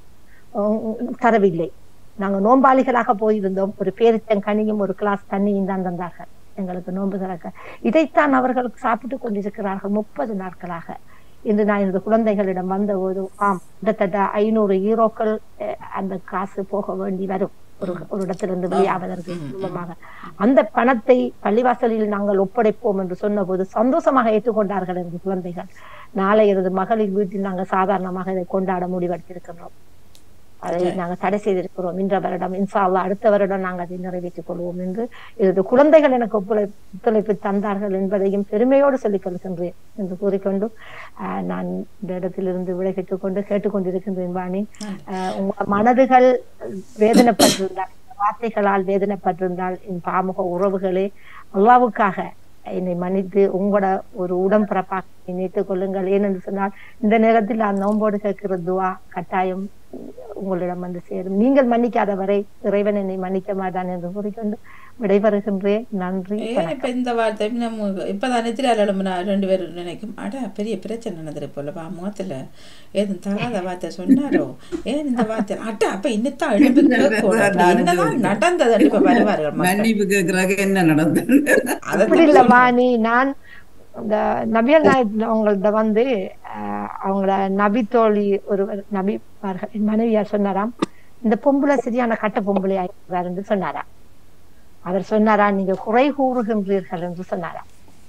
அஹ், தரவில்லை நாங்க நோம்பாளிகளாக போயிருந்தோம் ஒரு பேரிச்சங்கனியும் ஒரு கிளாஸ் தண்ணியும் தான் தந்தார்கள் எங்களுக்கு நோன்பு திறக்க இதைத்தான் அவர்கள் சாப்பிட்டு கொண்டிருக்கிறார்கள் முப்பது நாட்களாக இன்று நான் எனது குழந்தைகளிடம் வந்தபோது ஆம் கிட்டத்தட்ட ஐநூறு ஈரோக்கள் அஹ், அந்த காசு போக வேண்டி வரும் ஒரு ஒரு இடத்திலிருந்து வெளியாவதற்கு குடும்பமாக அந்த பணத்தை பள்ளிவாசலில் நாங்கள் ஒப்படைப்போம் என்று சொன்னபோது சந்தோஷமாக ஏற்றுக்கொண்டார்கள் எனது குழந்தைகள் நாளை எனது மகளிர் வீட்டில் நாங்கள் சாதாரணமாக இதை கொண்டாட முடிவெடுத்திருக்கின்றோம் அதை நாங்கள் தடை செய்திருக்கிறோம் இந்த வருடம் இன்ஷா அல்லாஹ் அடுத்த வருடம் நாங்கள் அதை நிறைவேற்றிக் கொள்வோம் என்று எனது குழந்தைகள் எனக்கு ஒப்புழை ஒத்துழைப்பு தந்தார்கள் என்பதையும் பெருமையோடு சொல்லிக் கொள்கின்றேன் என்று கூறிக்கொண்டு ஆஹ், நான் இந்த இடத்திலிருந்து விடை பெற்றுக் கொண்டு கேட்டுக்கொண்டிருக்கின்றேன் வாணி ஆஹ், உங்க மனதுகள் வேதனைப்பட்டிருந்தால் வார்த்தைகளால் வேதனைப்பட்டிருந்தால் என் பாமுக உறவுகளே அல்லாவுக்காக என்னை மன்னித்து உங்களோட ஒரு உடம்பிறப்பாக நினைத்துக் கொள்ளுங்கள் ஏனென்று சொன்னால் இந்த நேரத்தில் நான் நோம்போடு கேட்கிற துவா கட்டாயம் உங்களிடம் வந்து சேரும் நீங்கள் மன்னிக்காத வரை இறைவன் என்னை மன்னிக்க மாட்டான் என்று கூறிக்கொண்டு விடைபெறுகின்றேன் நன்றி ஏன் இப்ப இந்த வார்த்தை நம்ம இப்பதான் நெத்திரால் எழும்புனா ரெண்டு பேரும் நினைக்கும் அட பெரிய பிரச்சனை நடந்துரு போல பா முகத்துல ஏதும் தகாத வார்த்தை சொன்னாரோ ஏன் இந்த வார்த்தை அட அப்ப இன்னத்தான் எழும்பி கேட்கணும் அப்படி என்னதான் நடந்ததுன்னு இப்ப வருவார்கள் மக்கள் மன்னிப்பு கேட்கறாங்க என்ன நடந்தது அதை அப்படி இல்ல வாணி நான் இந்த நபியல் நாயக் அவங்கள்ட்ட வந்து ஆஹ், அவங்கள நபி தோழி ஒருவர் நபிமார்கள் என் மனைவியார் சொன்னாராம் இந்த பொம்பளை சரியான கட்ட பொம்பளை ஆகிறார் என்று சொன்னாராம் அவர் சொன்னாரா நீங்க குறை கூறுகின்றீர்கள் என்று சொன்னாராம்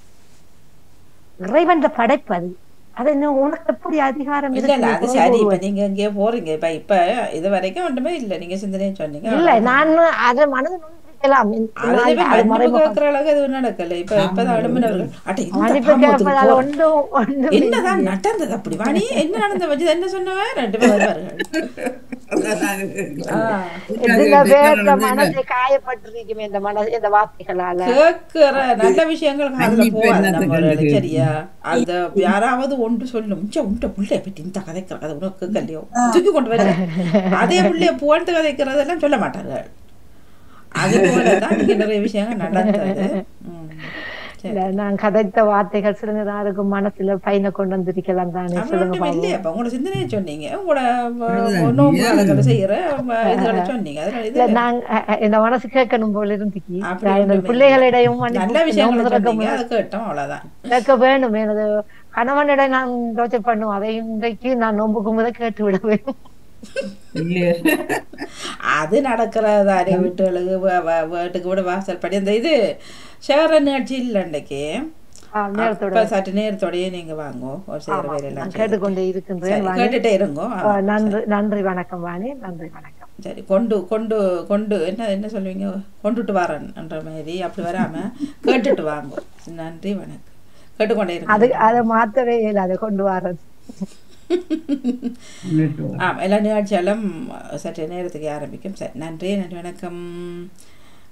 இறைவன் படைப்பு அது அது இன்னும் உனக்கு எப்படி அதிகாரம் இல்ல இல்ல இருக்கு அது குறை சரி இப்ப கூறுவது? நீங்க எங்கேயோ போறீங்க இப்ப இப்ப இது வரைக்கும் ஒன்றுமே இல்ல நீங்க சிந்தனையை சொன்னீங்க இல்ல நான் அதை மனது நுழைக்கலாம் அதுலயே மன்னிப்பு கேட்கிற அளவுக்கு எதுவும் நடக்கல இப்ப இப்பதான் எழும்பினவர்கள் அட இந்த மன்னிப்பு பாம்புக்கு கேட்பதால் போ- ஒன்றும் ஒன்றும் என்னதான் நடந்தது அப்படி வாணி என்ன நடந்த வச்சு என்ன சொன்னவன் ரெண்டு பேர் வருவார்கள் அதான் நாங்க கேட்கலாம். ஆ. இதுல பேர்த்த மனதை காயப்பட்டிருக்குமே இந்த மன இந்த வார்த்தைகளால கேட்கிற நல்ல விஷயங்கள் அதுல மன்னிப்பு போகாது என்னத்துக்கு நம்மளோட இருக்கு? சரியா அந்த யாராவது ஒன்று சொல்லும் "ச்சே, உன்ட புள்ளைய பற்றி இந்த கதைக்கிற கதை உனக்கு கல்லையோ தூக்கி கொண்டு வர அதே புள்ளைய புகழ்ந்து கதைக்கிறதெல்லாம் சொல்ல மாட்டாங்க அது போலதான் இங்க நிறைய விஷயங்கள் நடந்தது ம். சரி. இல்ல, நான் கதைத்த வார்த்தைகள் சில நேரம் இருக்கும் மனசுல பையனை கொண்டு வந்திருக்கலாம் தானே அப்படி சொல்லுங்க ஒண்ணுமே பாப்போம். இல்லையே அப்ப உங்களோட சிந்தனையை சொன்னீங்க உங்களோட அதுதான், நோம்பு ஏன்? காலங்களை செய்யற வ- இதுகளை சொன்னீங்க அதுல இல்ல இது நான் அஹ், அஹ், இந்த மனசு கேட்கணும் போல இருந்துச்சு அப்படி நான் எனது ஒண்ணுமே பிள்ளைகளிடையும் இல்லை. மன்னிப்பு நல்ல விஷயங்களை நோன்பு திறக்க சொன்னீங்க முன்னாடி அதை கேட்டோம் அவ்வளவுதான் கேட்க வேணும் எனது கணவனிடம் நான் யோசனை பண்ணும் அதை இன்றைக்கு நான் நோம்புக்கும் போது கேட்டு விட வேண்டும் இல்லையே அது நடக்கிறதானே வீட்டுகளுக்கு வ- வ- வீட்டுக்கு விட வாசல் படி அந்த இது சேர நிகழ்ச்சி இல்லை அன்னைக்கு ஆ, நேரத்தோட அப்ப சற்று நேரத்தோடயே நீங்க வாங்கோ ஒரு சேர வேலையெல்லாம் நான் செய்து. கேட்டுக்கொண்டே இருக்கின்றேன் சரி, வாணி. கேட்டுட்டே இருங்கோ ஆ, ஆமா. நன்றி நன்றி வணக்கம் வாணி நன்றி வணக்கம் சரி கொண்டு கொண்டு கொண்டு என்ன என்ன சொல்லுவீங்க கொண்டுட்டு வரேன் என்ற மாதிரி அப்படி வராம கேட்டுட்டு வாங்கோ நன்றி வணக்கம் கேட்டுக்கொண்டே அது இருங்க அதை மாத்தவே இல்லை அதை கொண்டு வரது முன்னிட்டு வா. ஆம் எல்லா நிகழ்ச்சியாலும் சற்று நேரத்துக்கு ஆரம்பிக்கும் சரி நன்றி நன்றி வணக்கம்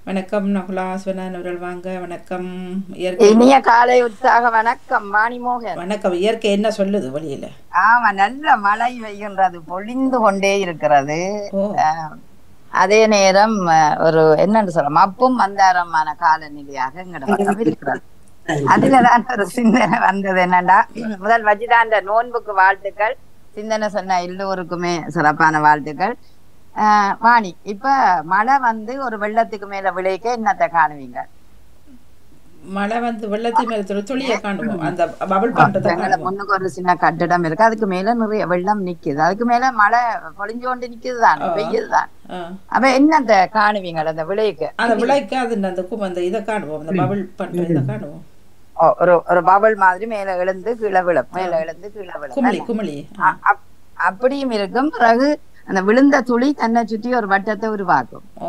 வணக்கம் நகுலா சுவனன் அவர்கள் வாங்க வணக்கம் இயற்கை இனிய காலை உற்சாக வணக்கம் வாணிமோகன் வணக்கம் இயற்கை என்ன சொல்லுது வழியில ஆமா நல்ல மழை பெய்கின்றது பொழிந்து கொண்டே இருக்கிறது ஓ ஆஹ், அதே நேரம் ஆஹ், ஒரு என்னன்னு சொல்ல மப்பும் மந்தாரமான காலநிலையாக எங்கட பக்கம் இருக்கிறது அதுலதான் ஒரு சிந்தனை வந்தது என்னண்டா முதல் வஜிதாண்ட நோன்புக்கு வாழ்த்துக்கள் சிந்தனை சொன்ன எல்லோருக்குமே சிறப்பான வாழ்த்துக்கள் ஆஹ், வாணி இப்ப மழை வந்து ஒரு வெள்ளத்துக்கு மேல விளைக்க என்னத்தை காணுவீங்க மழை வந்து வெள்ளத்தின் மேல துளி துளியை காணுவோம் அந்த பபிள் பண்றதை எங்களை காணுவோம் முன்னுக்கு ஒரு சின்ன கட்டிடம் இருக்கு அதுக்கு மேல நிறைய வெள்ளம் நிக்குது அதுக்கு மேல மழை பொழிஞ்சு கொண்டு நிக்குதுதான் பெய்யுதுதான் ஆ. அப்ப என்னத்த காணுவீங்க அந்த விளைவுக்கு அந்த விளைக்கு அது அந்த கு- அந்த இதை காணுவோம் அந்த பபிள் பண்ற இதை காணுவோம் ஓ, ஒரு ஒரு பபல் மாதிரி மேல எழுந்து கீழே விழும் மேல எழுந்து கீழே விழும் குமிழி குமிழி ஆ. அ- அப்- அப்படியும் இருக்கும் பிறகு அந்த விழுந்த துளி தன்னை சுற்றி ஒரு வட்டத்தை உருவாக்கும் ஓ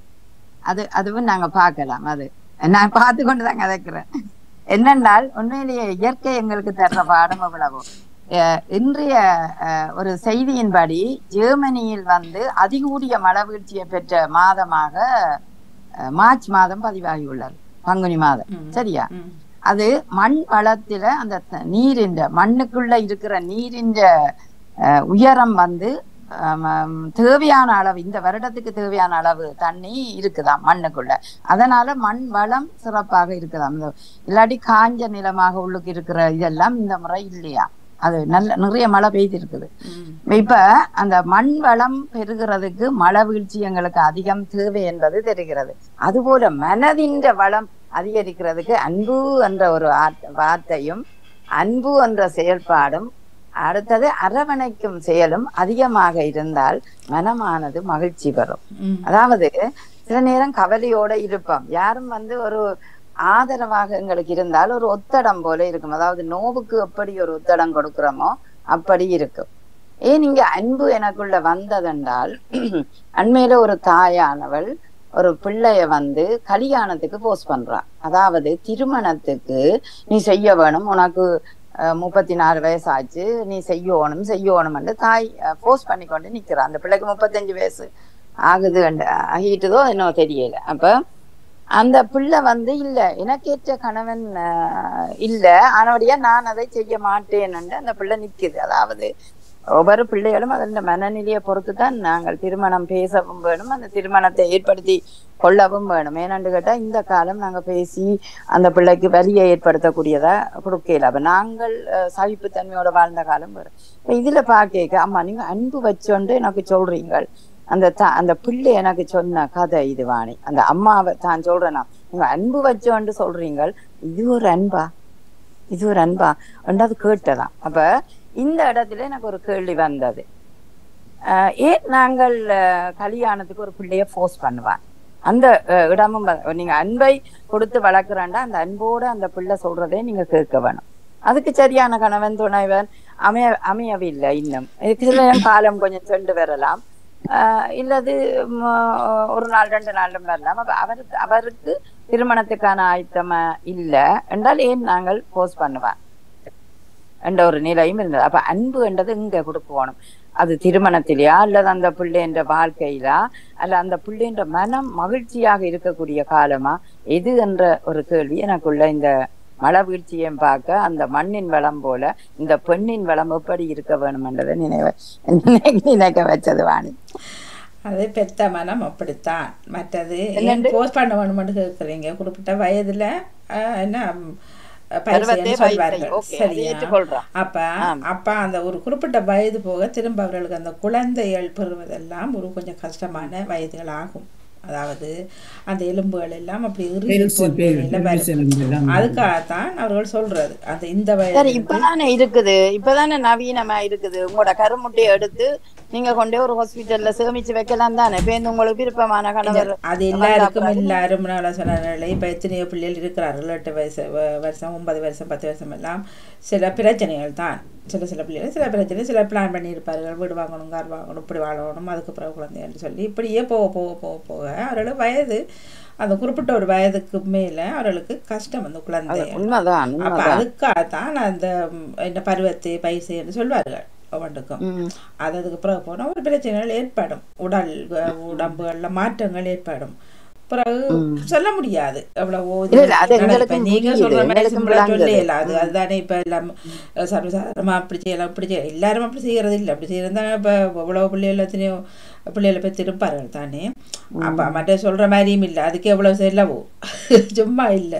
அது அதுவும் நாங்க பார்க்கலாம் அது நான் பார்த்து கொண்டு தான் கதைக்கிறேன் என்னென்றால் உண்மையிலேயே இயற்கை எங்களுக்கு தர்ற பாடம் எவ்வளவோ அஹ் இன்றைய அஹ், ஒரு செய்தியின்படி ஜெர்மனியில் வந்து அதிகூடிய மழை வீழ்ச்சியை பெற்ற மாதமாக அஹ், மார்ச் மாதம் பதிவாகியுள்ளது பங்குனி மாதம் ம். சரியா ம். அது மண் வளத்தில அந்த த- நீரின் மண்ணுக்குள்ள இருக்கிற நீரின் அஹ், உயரம் வந்து ஆம், ஆம், தேவையான அளவு இந்த வருடத்துக்கு தேவையான அளவு தண்ணி இருக்குதாம் மண்ணுக்குள்ள அதனால மண் வளம் சிறப்பாக இருக்குதாம் இந்த இல்லாட்டி காஞ்ச நிலமாக உள்ளுக்கு இருக்கிற இதெல்லாம் இந்த முறை இல்லையா அது நல்ல நிறைய மழை பெய்து இருக்குது ம். இப்ப அந்த மண் வளம் பெறுகிறதுக்கு மழை வீழ்ச்சி எங்களுக்கு அதிகம் தேவை என்பது தெரிகிறது அதுபோல மனதின் வளம் அதிகரிக்கிறதுக்கு அன்பு என்ற ஒரு ஆர்த்த- வார்த்தையும் அன்பு என்ற செயல்பாடும் அடுத்தது அரவணைக்கும் செயலும் அதிகமாக இருந்தால் மனமானது மகிழ்ச்சி பெறும் ம். அதாவது சில நேரம் கவலையோட இருப்போம் யாரும் வந்து ஒரு ஆதரவாக எங்களுக்கு இருந்தால் ஒரு ஒத்தடம் போல இருக்கும் அதாவது நோவுக்கு எப்படி ஒரு ஒத்தடம் கொடுக்கிறோமோ அப்படி இருக்கும் ஏன் இங்க அன்பு எனக்குள்ள வந்ததென்றால் அண்மையில ஒரு தாயானவள் ஒரு பிள்ளைய வந்து கல்யாணத்துக்கு போஸ்ட் பண்றா அதாவது திருமணத்துக்கு நீ செய்ய வேணும் உனக்கு அஹ், முப்பத்தி நாலு வயசு ஆச்சு நீ செய்யணும் செய்யணும்னு தாய் போஸ்ட் பண்ணி கொண்டு நிக்கிறா அந்த பிள்ளைக்கு முப்பத்தஞ்சு வயசு ஆகுது ஆகிட்டுதோ என்னவோ தெரியல அப்ப அந்த பிள்ளை வந்து இல்ல எனக்கேற்ற கணவன் அஹ், இல்ல ஆனபடியா நான் அதை செய்ய மாட்டேன்னு அந்த பிள்ளை நிக்குது அதாவது ஒவ்வொரு பிள்ளைகளும் அதன் மனநிலையை பொறுத்து தான் நாங்கள் திருமணம் பேசவும் வேணும் அந்த திருமணத்தை ஏற்படுத்தி கொள்ளவும் வேணும் ஏனென்று கேட்டா இந்த காலம் நாங்க பேசி அந்த பிள்ளைக்கு வலியை ஏற்படுத்தக்கூடியதா கொடுக்கல அப்ப நாங்கள் அஹ், சகிப்புத்தன்மையோட வாழ்ந்த காலம் வேறு இப்ப இதுல பாக்க அம்மா நீங்க அன்பு வச்சோண்டு எனக்கு சொல்றீங்கள் அந்த த- அந்த பிள்ளை எனக்கு சொன்ன கதை இது வாணி அந்த அம்மாவை தான் சொல்றேன் நான் நீங்க அன்பு வச்சோண்டு சொல்றீங்கள் இது ஒரு அன்பா இது ஒரு அன்பா ரெண்டாவது கேட்டதாம் அப்ப இந்த இடத்துல எனக்கு ஒரு கேள்வி வந்தது அஹ் ஏன் நாங்கள் அஹ், கல்யாணத்துக்கு ஒரு பிள்ளைய ஃபோர்ஸ் பண்ணுவான் அந்த அஹ், இடமும் வ- நீங்க அன்பை கொடுத்து வளர்க்குறாண்டா அந்த அன்போட அந்த பிள்ளை சொல்றதே நீங்க கேட்க வேணும் அதுக்கு சரியான கணவன் துணைவன் அமைய அமையவில்லை இன்னும் இதுக்கு சில நேரம் காலம் கொஞ்சம் சென்று வரலாம் ஆஹ் இல்லது ம, ஒரு நாள் ரெண்டு நாளும் வரலாம் அப்ப அவருக்கு அவருக்கு திருமணத்துக்கான ஆயத்தமா இல்ல என்றால் ஏன் நாங்கள் போஸ்ட் பண்ணுவேன் என்ற ஒரு நிலையும் இருந்தது அப்ப அன்பு என்றது இங்க கொடுக்கணும் அது திருமணத்திலயா அல்லது அந்த பிள்ளைன்ற வாழ்க்கையிலா அல்ல அந்த பிள்ளைன்ற மனம் மகிழ்ச்சியாக இருக்கக்கூடிய காலமா எது என்ற ஒரு கேள்வி எனக்குள்ள இந்த மழை வீழ்ச்சியையும் பார்க்க அந்த மண்ணின் வளம் போல இந்த பெண்ணின் வளம் எப்படி இருக்க வேணும் என்றதை நினைவ நினைக்க வச்சது வாணி அது பெத்த மனம் அப்படித்தான் மற்றது என்னண்டு? போஸ்ட் பண்ண வேணுமென்று கேட்குறீங்க குறிப்பிட்ட வயதுல ஆஹ், என்ன ம், பருவத்தே பரிசைன்னு வயசை. சொல்வார்கள் ஓகே, அதை சரியா ஏற்றுக்கொள்றோம். அப்ப அப்ப அந்த ஒரு குறிப்பிட்ட வயது போக திரும்ப அவர்களுக்கு அந்த குழந்தைகள் பெறுவதெல்லாம் ஒரு கொஞ்சம் கஷ்டமான வயதுகள் ஆகும் அதாவது அந்த எலும்புகள் எல்லாம் அப்படி இறுகி பெருசு, போன பெரு- நிலையில பெருசு வரும். எலும்பு எல்லாம் அதுக்காகத்தான் அவர்கள் சொல்றது அந்த இந்த சரி வயது இப்பதானே இருக்குது இப்பதானே நவீனமா இருக்குது உங்களோட கருமுட்டையை எடுத்து நீங்க கொண்டே ஒரு ஹாஸ்பிட்டல்ல சேமிச்சு வைக்கலாம் தானே இப்ப இந்த உங்களுக்கு விருப்பமான கணவர் அது எல்லாருக்கும் எல்லாரும் நான் சொன்னாங்களே இப்போ எத்தனையோ பிள்ளைகள் இருக்கிறார்கள் எட்டு வயசு வ- வருஷம் ஒன்பது வருஷம் பத்து வருஷம் எல்லாம் சில பிரச்சனைகள் தான் சில சில பிள்ளைகள் சில பிரச்சனை சில பிளான் பண்ணியிருப்பார்கள் வீடு வாங்கணும் கார் வாங்கணும் இப்படி வாழணும் அதுக்கு பிறகு குழந்தைன்னு சொல்லி இப்படியே போக போக போக போக அவர்களுக்கு வயது அந்த குறிப்பிட்ட ஒரு வயதுக்கு மேலே அவர்களுக்கு கஷ்டம் அந்த குழந்தை உண்மைதான் அப்போ உண்மைதான் அதுக்காகத்தான் அந்த ம், இந்த பருவத்து பைசைன்னு சொல்வார்கள் ஒவ்வொன்றுக்கும் ம். அது அதுக்கு பிறகு போனால் ஒரு பிரச்சனைகள் ஏற்படும் உடல் அஹ், உடம்புகளில் மாற்றங்கள் ஏற்படும் பிறகு சொல்ல முடியாது எவ்வளவோ இது இல்ல, இல்ல, அது நடக்கும். எங்களுக்கு இப்ப நீங்க புரியுது, சொல்ற மாதிரி எங்களுக்கு சிம்பிளா சொல்ல விளங்குது. இயலாது அதுதானே இப்ப எல்லாம் அஹ், சர்வசாதாரணமா அப்படி செய்யலாம் அப்படி செய்யலாம் எல்லாரும் அப்படி செய்யறது இல்லை அப்படி செய்யறதா இப்ப எவ்வளவு பிள்ளைகள் எத்தனையோ பிள்ளைகளை பற்றி இருப்பார்கள் தானே அப்ப மற்ற சொல்ற மாதிரியும் இல்லை அதுக்கு எவ்வளவு செல்லவோ சும்மா இல்ல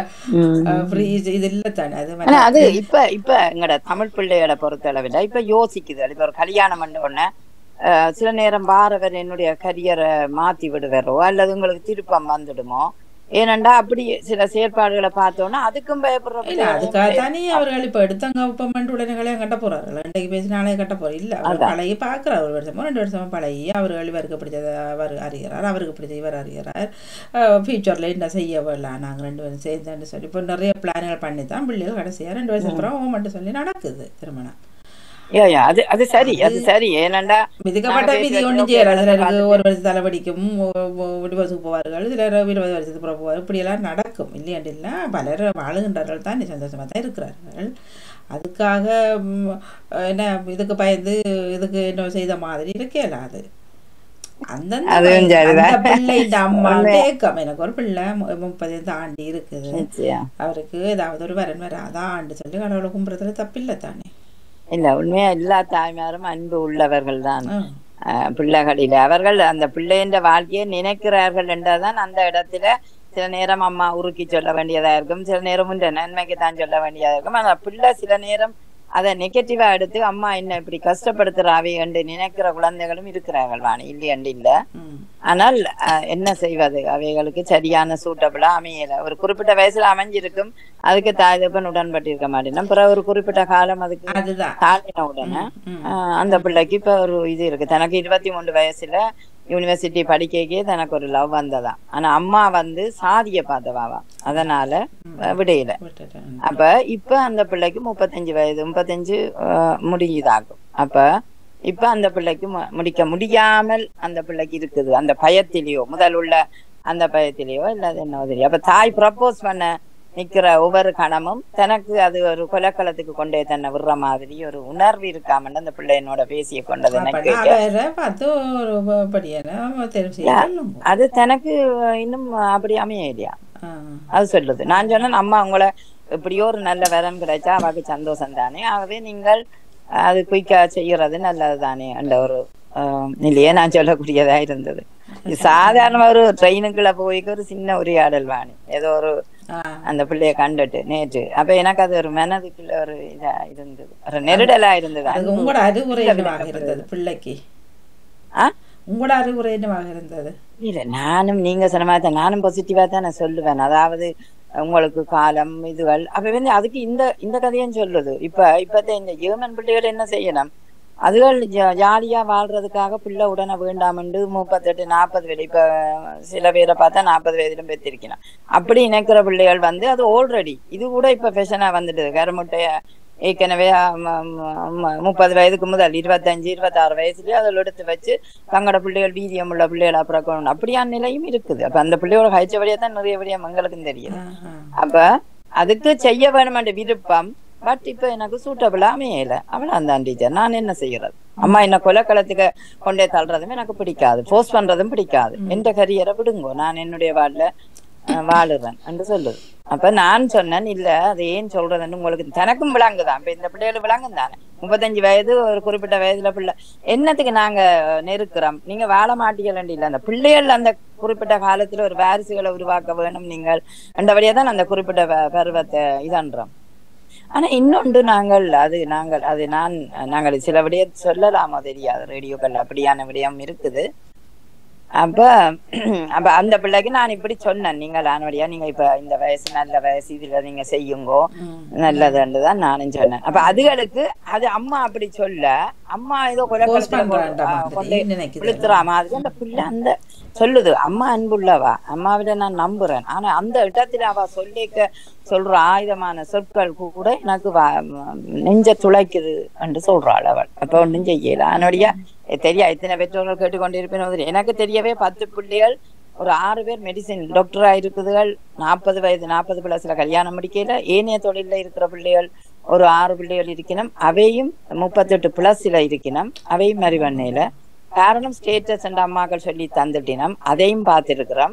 ஃப்ரீ இது இல்லை தானே அது ஆனா வந்து- அது இப்ப இப்ப எங்கட தமிழ் பிள்ளைகளை பொறுத்த அளவில் இப்ப யோசிக்குது இப்ப ஒரு கல்யாணம் பண்ண உடனே அஹ், சில நேரம் வாரவர் என்னுடைய கரியரை மாத்தி விடுவாரோ அல்லது உங்களுக்கு திருப்பம் வந்துடுமோ ஏனண்டா அப்படி சில செயற்பாடுகளை பார்த்தோன்னா அதுக்கும் பயப்படுற இல்ல பிள்ளைகளும் அதுக்காக தானே அவர்கள் இப்ப எடுத்தாங்க இப்ப மண்டு உடனே கல்யாணம் கட்ட போறார்கள் இன்றைக்கு பேசினாலே கட்ட போற இல்ல அவர் அதான். பழகி பார்க்கிறார் ஒரு வருஷமோ ரெண்டு வருஷமோ பழகி அவர்கள் இவருக்கு பிடிச்சதை அவர் அறிகிறார் அவருக்கு பிடிச்ச இவர் அறிகிறார் ஃபியூச்சர்ல என்ன செய்ய வரலாம் நாங்க ரெண்டு பேரும் சேர்ந்துன்னு சொல்லி இப்போ நிறைய பிளான்கள் பண்ணி தான் பிள்ளைகள் கடைசியா ரெண்டு வருஷம் அப்புறம் ஓ மட்டும் சொல்லி நடக்குது திருமணம் யா, யா, அது அது சரி அது சரி ஏனண்டா விதிக்கப்பட்ட நாங்க விதி பேசி ஒன்றும் வச்சோம், செய்யறாரு பேசுறத சிலருக்கு ஒரு வருஷம் தலைவடிக்கும் விடுவசுக்கு போவார்கள் சிலர் இருபது வருஷத்துக்கு அப்புறம் போவார் இப்படியெல்லாம் நடக்கும் இல்லையாண்டு இல்லை பலர் வாழுகின்றார்கள் தான் சந்தோஷமாக தான் இருக்கிறார்கள் அதுக்காக ம், என்ன இதுக்கு பயந்து இதுக்கு என்ன செய்த மாதிரி இருக்கல அது அந்தந்த அதுவும் வயசு- சரிதான். அந்த பிள்ளைன்ற அம்மா உண்மை. தேக்கம் எனக்கு ஒரு பிள்ளை மு- முப்பது தாண்டி இருக்குது நிச்சயம். அவருக்கு ஏதாவது ஒரு வரன் வராதான் ஆண்டு சொல்லி கடவுளை கும்புறதுல தப்பில்லை தானே இல்ல உண்மையா எல்லா தாய்மாரும் அன்பு உள்ளவர்கள் தான் ஆ. அஹ், பிள்ளைகளில அவர்கள் அந்த பிள்ளைன்ற வாழ்க்கையை நினைக்கிறார்கள் என்றதான் அந்த இடத்துல சில நேரம் அம்மா உருக்கி சொல்ல வேண்டியதா இருக்கும் சில நேரம் உண்ட நன்மைக்கு தான் சொல்ல வேண்டியதா இருக்கும் ஆனா பிள்ளை சில நேரம் அதை நெகட்டிவா எடுத்து அம்மா என்ன இப்படி கஷ்டப்படுத்துறாவே என்று நினைக்கிற குழந்தைகளும் இருக்கிறார்கள் வாணி இல்லையண்டு இல்ல ம். ஆனால் அஹ், என்ன செய்வது அவைகளுக்கு சரியான சூட்டபிளா அமையல ஒரு குறிப்பிட்ட வயசுல அமைஞ்சிருக்கும் அதுக்கு தாய்தப்பன் உடன்பட்டிருக்க மாட்டேன் பிறகு ஒரு குறிப்பிட்ட காலம் அதுக்கு அதுதான் தாண்டின உடனே ம். ஆஹ் அந்த பிள்ளைக்கு இப்ப ஒரு இது இருக்கு தனக்கு இருபத்தி மூணு வயசுல யூனிவர்சிட்டி படிக்கக்கே தனக்கு ஒரு லவ் வந்ததாம் ஆனா அம்மா வந்து சாதிய பார்த்தவாவா அதனால அஹ் விடையில விட்டுட்டேன் அப்ப இப்ப அந்த பிள்ளைக்கு முப்பத்தஞ்சு வயது முப்பத்தஞ்சு ஆஹ் முடியுதாகும் அப்ப இப்ப அந்த பிள்ளைக்கு மு- முடிக்க முடியாமல் அந்த பிள்ளைக்கு இருக்குது அந்த பயத்திலேயோ முதல் உள்ள அந்த பயத்திலேயோ இல்ல அது என்ன தெரியும் அப்ப தாய் ப்ரப்போஸ் பண்ண நிக்கிற ஒவ்வொரு கணமும் தனக்கு அது ஒரு கொலக்களத்துக்கு கொண்டே தன்னை விடுற மாதிரி ஒரு உணர்வு இருக்காமன்னு அந்த பிள்ளை என்னோட பேசிய கொண்டது எனக்கு அப்ப நான் வேற பார்த்து ஒரு படியான தெரிவு செய்ய சொல்லுங்க அது தனக்கு இன்னும் அப்படி அமையலையா ஆ. அது சொல்லுது நான் சொன்னேன் அம்மா உங்களை எப்படியோ ஒரு நல்ல வரன் கிடைச்சா அவாக்கு சந்தோஷம் தானே ஆகவே நீங்கள் அது குயிக்கா செய்யறது நல்லது தானே என்ற ஒரு ஆஹ், இல்லையே நான் சொல்லக்கூடியதா இருந்தது இது சாதாரண ஒரு ட்ரெயினுக்குள்ள போய்க்கு ஒரு சின்ன உரையாடல் வாணி ஏதோ ஒரு ஆ. அந்த பிள்ளைய கண்டுட்டு நேற்று அப்ப எனக்கு அது ஒரு மனதுக்குள்ள ஒரு இதா இருந்தது ஒரு நெருடலா இருந்தது அது அன்பு உங்களோட அறிவுரை இல்ல, என்னவாக விளக்கப்படுது. இருந்தது பிள்ளைக்கு ஆ? உங்களோட அறிவுரை என்னவாக இருந்தது இல்ல நானும் நீங்க சொன்ன மாதிரி தான் நானும் பாசிட்டிவா தான் நான் சொல்லுவேன் அதாவது உங்களுக்கு காலம் இதுகள் அப்ப வந்து அதுக்கு இந்த இந்த கதையும் சொல்லுது இப்ப இப்பத்த இந்த ஜெர்மன் பிள்ளைகள் என்ன செய்யணும் அதுகள் ஜா- ஜாலியா வாழ்றதுக்காக பிள்ளை உடனே வேண்டாமண்டு முப்பத்தெட்டு நாற்பது வயது இப்ப சில பேரை பார்த்தா நாற்பது வயதிலும் பெற்றிருக்கலாம் அப்படி நினைக்கிற பிள்ளைகள் வந்து அது ஆல்ரெடி இது கூட இப்ப ஃபேஷனா வந்துட்டு கருமுட்டைய ஏற்கனவே ம- ம- ம- முப்பது வயதுக்கு முதல் இருபத்தஞ்சு இருபத்தாறு வயசுலயே அதில் எடுத்து வச்சு தங்களோட பிள்ளைகள் வீரியம் உள்ள பிள்ளைகள் அப்புறம் அப்படியான நிலையும் இருக்குது அப்ப அந்த பிள்ளையோட கழிச்ச வழியா தான் நிறைய வழியா எங்களுக்கும் தெரியும் ஆஹா. அப்ப அதுக்கு செய்ய வேணுமென்ற விருப்பம் பட் இப்ப எனக்கு சூட்டபிளா அமையல அவள அந்த டீச்சர் நான் என்ன செய்யறது அம்மா என்ன கொலைக்களத்துக்கு கொண்டே தள்ளுறதும் எனக்கு பிடிக்காது போஸ்ட் பண்றதும் பிடிக்காது எந்த கரியரை விடுங்கோ நான் என்னுடைய வாழ்ல அஹ், வாழுறேன் என்று சொல்லுது அப்ப நான் சொன்னேன் இல்ல அது ஏன் சொல்றதுன்னு உங்களுக்கு தனக்கும் விளங்குதான் இப்ப இந்த பிள்ளைகள் விளங்கும் தானே முப்பத்தஞ்சு வயது ஒரு குறிப்பிட்ட வயதுல பிள்ளை என்னத்துக்கு நாங்க நெருக்கிறோம் நீங்க வாழ மாட்டீங்கன்னு இல்ல அந்த பிள்ளைகள் அந்த குறிப்பிட்ட காலத்துல ஒரு வாரிசுகளை உருவாக்க வேணும் நீங்கள் என்றபடியா தான் அந்த குறிப்பிட்ட ப- பருவத்தை இதன்றோம் ஆனா இன்னொன்று நாங்கள் அது நாங்கள் அது நான் நாங்கள் சில விடய சொல்லலாமோ தெரியாது ரேடியோக்கள் அப்படியான விடயம் இருக்குது அப்ப அப்ப அந்த பிள்ளைக்கு நான் இப்படி சொன்னேன் நீங்கள் ஆனபடியா நீங்க இப்ப இந்த வயசு நல்ல வயசு இதுல நீங்க செய்யுங்கோ ம். நல்லதுன்னுதான் நானும் சொன்னேன் அப்ப அதுகளுக்கு அது அம்மா அப்படி சொல்ல அம்மா ஏதோ கொலை Force களத்துல பண்றான்ற கொண்டு- ஆ, மாதிரி கொண்டு நினைக்குது. விழுத்துறா மாதிரி அந்த பிள்ளை அந்த சொல்லுது அம்மா அன்புள்ளவா அம்மாவிட நான் நம்புறேன் ஆனா அந்த இடத்துல அவ சொல்லிக்க சொல்ற ஆயுதமான சொற்கள் கூட எனக்கு வ- நெஞ்ச துளைக்குது என்று சொல்றாள் அவள் அப்ப ஒண்ணும் செய்யல அதனுடைய தெரியா இத்தனை பெற்றோர்கள் கேட்டுக்கொண்டிருப்பேன் எனக்கு தெரியவே பத்து பிள்ளைகள் ஒரு ஆறு பேர் மெடிசின் டாக்டரா இருக்குதுகள் நாற்பது வயது நாற்பது பிளஸ்ல கல்யாணம் முடிக்கல ஏனைய தொழில இருக்கிற பிள்ளைகள் ஒரு ஆறு பிள்ளைகள் இருக்கணும் அவையும் முப்பத்தெட்டு பிளஸ்ல இருக்கணும் அவையும் மறிவண்ணையில காரணம் ஸ்டேட்டஸ் என்ற அம்மாக்கள் சொல்லி தந்துட்டினம் அதையும் பார்த்திருக்கிறோம்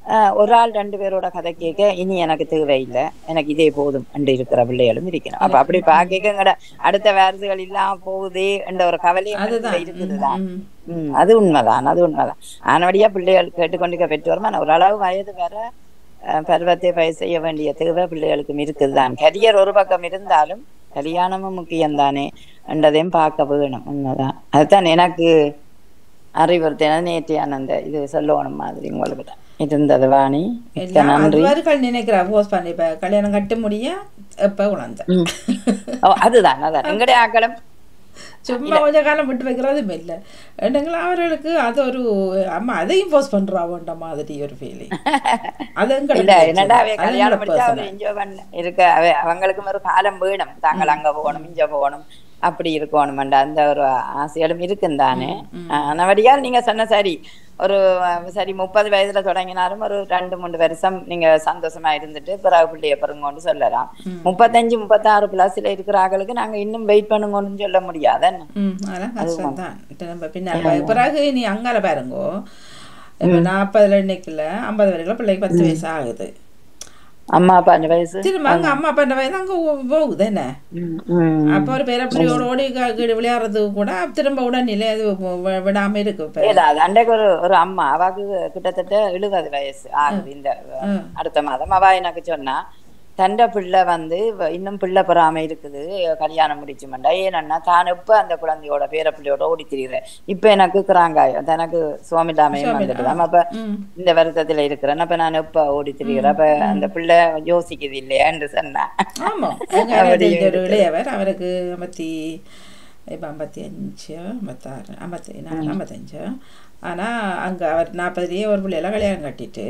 ஆஹ் ஒரு ஆள் ரெண்டு பேரோட கதை கேட்க இனி எனக்கு தேவையில்லை எனக்கு இதே போதும் என்று இருக்கிற பிள்ளைகளும் இருக்கணும் அப்ப அப்படி பாக்க அடுத்த வாரிசுகள் இல்லாம போகுதே என்ற ஒரு கவலை அதுதான் இருக்குதுதான் ம், ம், அது உண்மைதான் அது உண்மைதான் ஆனபடியா பிள்ளைகள் கேட்டுக்கொண்டிருக்க பெற்றோரும் ஆனா ஓரளவு வயது வர அஹ், பருவத்தை பயிர் செய்ய வேண்டிய தேவை பிள்ளைகளுக்கும் இருக்குதுதான் கரியர் ஒரு பக்கம் இருந்தாலும் கல்யாணமும் முக்கியம் தானே என்றதையும் பார்க்க வேணும் உண்மைதான் அதுதான் எனக்கு அறிவுறுத்தின நேற்றையான அந்த இது சொல்லணும் மாதிரி உங்களுக்கு தான் இருந்தது வாணி மிக்க எல்லாம் நன்றி அதுவரைகள் நினைக்கிறா போஸ்ட் பண்ணி இப்ப கல்யாணம் கட்ட முடிய எப்ப குழந்தை ம். ஓ, அதுதான் அதான் எங்களுடைய ஆக்களும் சும்மா கொஞ்ச காலம் விட்டு வைக்கிறதும் இல்லை என்னங்களா அவர்களுக்கு அது ஒரு அம்மா அதையும் போஸ்ட் பண்றாவோன்ற மாதிரி ஒரு ஃபீலிங் அது இல்ல என்னடா அவ எங்களுக்கு கல்யாணம் முடிச்சா அவர் என்ஜாய் பண்ண இருக்க அவ அவங்களுக்கும் ஒரு காலம் வேணும் தாங்கள் அங்க போகணும் இங்க போகணும் அப்படி இருக்கணும்டா அந்த ஒரு ஆசைகளும் இருக்கும் தானே ஆனபடியால் நீங்க சொன்ன சரி ஒரு அஹ், சரி முப்பது வயதுல தொடங்கினாலும் ஒரு ரெண்டு மூணு வருஷம் நீங்க சந்தோஷமா இருந்துட்டு பிறகு பிள்ளைய பெறுங்கன்னு சொல்லலாம் முப்பத்தஞ்சு முப்பத்தாறு பிளஸ்ல இருக்கிற ஆட்களுக்கு நாங்க இன்னும் வெயிட் பண்ணுங்கன்னு சொல்ல முடியாது என்ன? ம் அதெல்லாம் கஷ்டம் தான் நம்ம பின்னால் பிறகு நீ அங்கால பாருங்கோ இப்போ நாற்பதுல இன்னைக்குல ஐம்பது வரைக்கும் பிள்ளைக்கு பத்து வயசு ஆகுது அம்மா அப்பா அஞ்சு வயசு திரும்ப அங்க அம்மா அப்பா வயது அங்க ஓ- போகுது என்ன ம், ம். அப்போ ஒரு பேரப்பிள்ளையோட ஓடி க- கீழே விளையாடுறது கூட திரும்ப உடனே அது வி- விடாம இருக்கு இப்ப இல்ல அது அன்றைக்கு ஒரு ஒரு அம்மா அவாக்கு கிட்டத்தட்ட எழுபது வயசு ஆகுது இந்த அடுத்த மாதம் அவ எனக்கு சொன்னா தண்ட பிள்ளை வந்து வ- இன்னும் பிள்ளை பெறாம இருக்குது கல்யாணம் முடிச்சுமெண்டா ஏன்னா தான் இப்ப அந்த குழந்தையோட பேர பிள்ளையோட ஓடி திரிகிறேன் இப்ப எனக்கு கிராங்காயம் தனக்கு சுவாமிடாமையும் வந்துட்டுதான் அப்ப ம். இந்த வருத்தத்துல இருக்கிறேன் அப்ப நான் எப்ப ஓடி திரிகிறேன் அப்ப அந்த பிள்ளை யோசிக்குது இல்லையான்னு சொன்னா ஆமா எங்க அண்ணன் தெரிஞ்ச ஒரு இளையவர் அவருக்கு ஐம்பத்தி இப்போ ஐம்பத்தி அஞ்சு ஐம்பத்தாறு ஐம்பத்தி நாலு ஐம்பத்தஞ்சு ஆனா அங்க அவர் நாற்பதுலேயே ஒரு பிள்ளையெல்லாம் கல்யாணம் கட்டிட்டு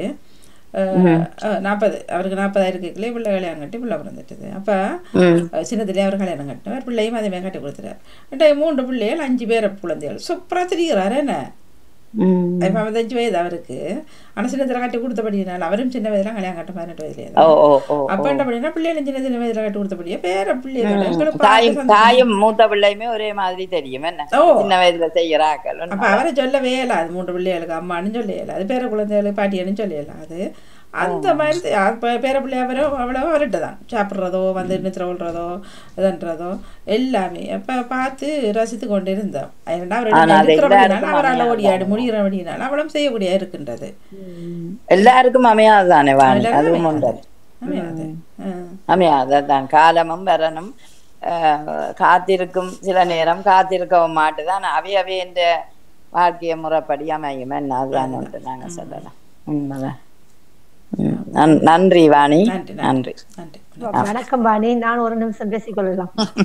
நாற்பது அவருக்கு நாற்பதாயிரக்குள்ளே பிள்ளை கல்யாணம் கட்டி பிள்ளை பிறந்துட்டுது அப்போ சின்னதுலேயே அவர் கல்யாணம் கட்டினவர் பிள்ளையும் அதே மாதிரி கட்டி கொடுத்துறாரு ரெண்டாயிரம் மூன்று பிள்ளைகள் அஞ்சு பேர் குழந்தைகள் சூப்பராக திரிகிறாரு என்ன இப்போ ஐம்பத்தஞ்சு வயது அவருக்கு ஆனால் சின்னத்தில் கட்டி கொடுத்தபடினால அவரும் சின்ன வயதுல கல்யாணம் கட்ட பதினெட்டு வயதுலேயே ஓ ஓ ஓ அப்ப என்ன பண்ணினா பிள்ளைகள் சின்ன சின்ன வயதுல கட்டி கொடுத்தபடியே பேர பிள்ளைகள் எங்களுக்கு தாயும் பார்த்து தாயும் மூத்த பிள்ளையுமே ஒரே மாதிரி தெரியும் என்ன ஓ. சின்ன வயதுல செய்யறாக்கள் அப்ப அவரை சொல்லவே இல்லை அது மூன்று பிள்ளைகளுக்கு அம்மான்னு சொல்லல அது பேர குழந்தைகளுக்கு பாட்டியன்னு சொல்லல அது அந்த மாதிரி தெ- அப்ப பேர பிள்ளை அவரோ அவ்வளோ அவர்கிட்ட தான் சாப்பிட்றதோ வந்து நித்திர கொள்றதோ இதுன்றதோ எல்லாமே அப்ப பார்த்து ரசித்து கொண்டு இருந்தோம் ஏன்னா அவர் ஆனா அது இருக்கிறபடினால எல்லாருக்கும் அவரால் அமையாது ஓடியாடு முடிகிறபடினால அவளும் செய்யக்கூடிய இருக்கின்றது எல்லாருக்கும் அமையாதுதானே வாணி எல்லாருக்கும் அதுவும் அமையாது. உண்டு அமையாது ஆ. அமையாதான் காலமும் வரணும் அஹ், காத்திருக்கும் சில நேரம் காத்திருக்கவும் மாட்டுதான் அவை அவை என்ற வாழ்க்கைய முறைப்படி அமையும் என்ன அதுதான் உண்டு நாங்க சொல்லலாம் உண்மைதான் ம். நன்- நன்றி வாணி நன்றி நன்றி நன்றி வணக்கம் பாணி நான் ஒரு நிமிஷம் பேசிக்கொள்ளலாம்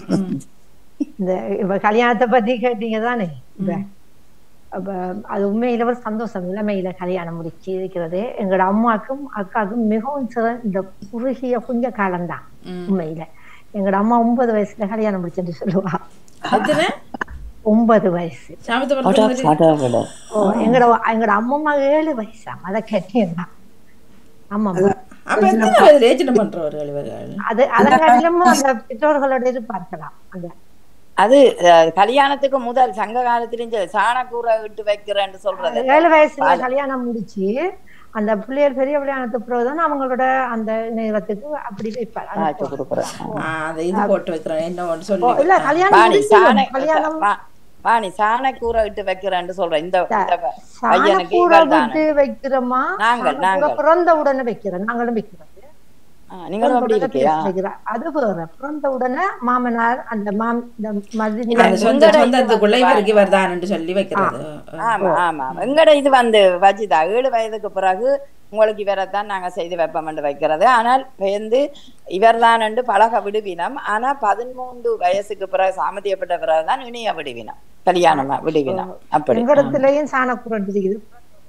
இந்த இப்ப கல்யாணத்தை பத்தி கேட்டீங்க தானே இப்ப அப்ப அது உண்மையில ஒரு சந்தோஷம் இளமையில கல்யாணம் முடிச்சு இருக்கிறது எங்களோட அம்மாக்கும் அக்காவுக்கும் மிகவும் சிற- இந்த குறுகிய கொஞ்ச காலம்தான் உண்மையில எங்களோட அம்மா ஒன்பது வயசுல கல்யாணம் முடிச்சுட்டு சொல்லுவா எத்தனை ஒன்பது வயசு சாமத்தை அடடட. ஓ எங்களோட எங்களோட அம்மம்மா ஏழு வயசா அத கேட்டீங்களா ஆமா அப்ப எத்தனை வயதுல ஏஜென்ட் பண்றவர்கள் இவர்கள் அது அதன் அந்த பெற்றோர்களோட இருப்பார்களாம் அந்த அது அஹ், கல்யாணத்துக்கு முதல் சங்க காலத்திலும் சரி சாணக்கூரை விட்டு வைக்கிறேன்னு சொல்றது ஏழு வயசுல கல்யாணம் முடிச்சு அந்த பிள்ளைகள் பெரிய கல்யாணத்துக்கு பிறகுதான் அவங்களோட அந்த நேரத்துக்கு அப்படி வைப்பார் அது ஆச்சு கொடுக்குறேன் ஆ, அந்த இது போட்டு வைக்கிறேன் என்ன ஒன்று சொல்லி ஓ, இல்ல கல்யாணம் வாணி சாண முடிச்சு கல்யாணம் வா- வாணி சாணக்கூரை விட்டு வைக்கிறேன்னு சொல்றேன் இந்த இந்த பையனுக்கு சாணக்கூட இவர் தானே விட்டு வைக்கிறோமா நாங்கள், சாணக்கூட நாங்கள். பிறந்த உடனே வைக்கிறோம் நாங்களும் வைக்கிறோம் ஆ, நீங்களும் அப்படி பிறந்த உடனே இருக்கியா வைக்கிறோம். அது வேற பிறந்த உடனே மாமனார் அந்த மாம் இந்த மருதி அந்த சொந்த சொந்தத்துக்குள்ள இவருக்கு இவர் தான் சொல்லி வைக்கிறது ஆமா ஆமா எங்கட இது வந்து வஜிதா ஏழு வயதுக்கு பிறகு உங்களுக்கு இவரைத்தான் நாங்க செய்து வைப்போம்னு வைக்கிறது ஆனால் வந்து இவர்தான் பழக விடுவினம் ஆனா பதிமூன்று வயசுக்கு பிறகு சாமதியப்பட்ட பிறகுதான் இனிய விடுவினம் கல்யாணமா விடுவினம் அப்படி எங்க இடத்துலயும் சாணக்கூடம் இருக்குது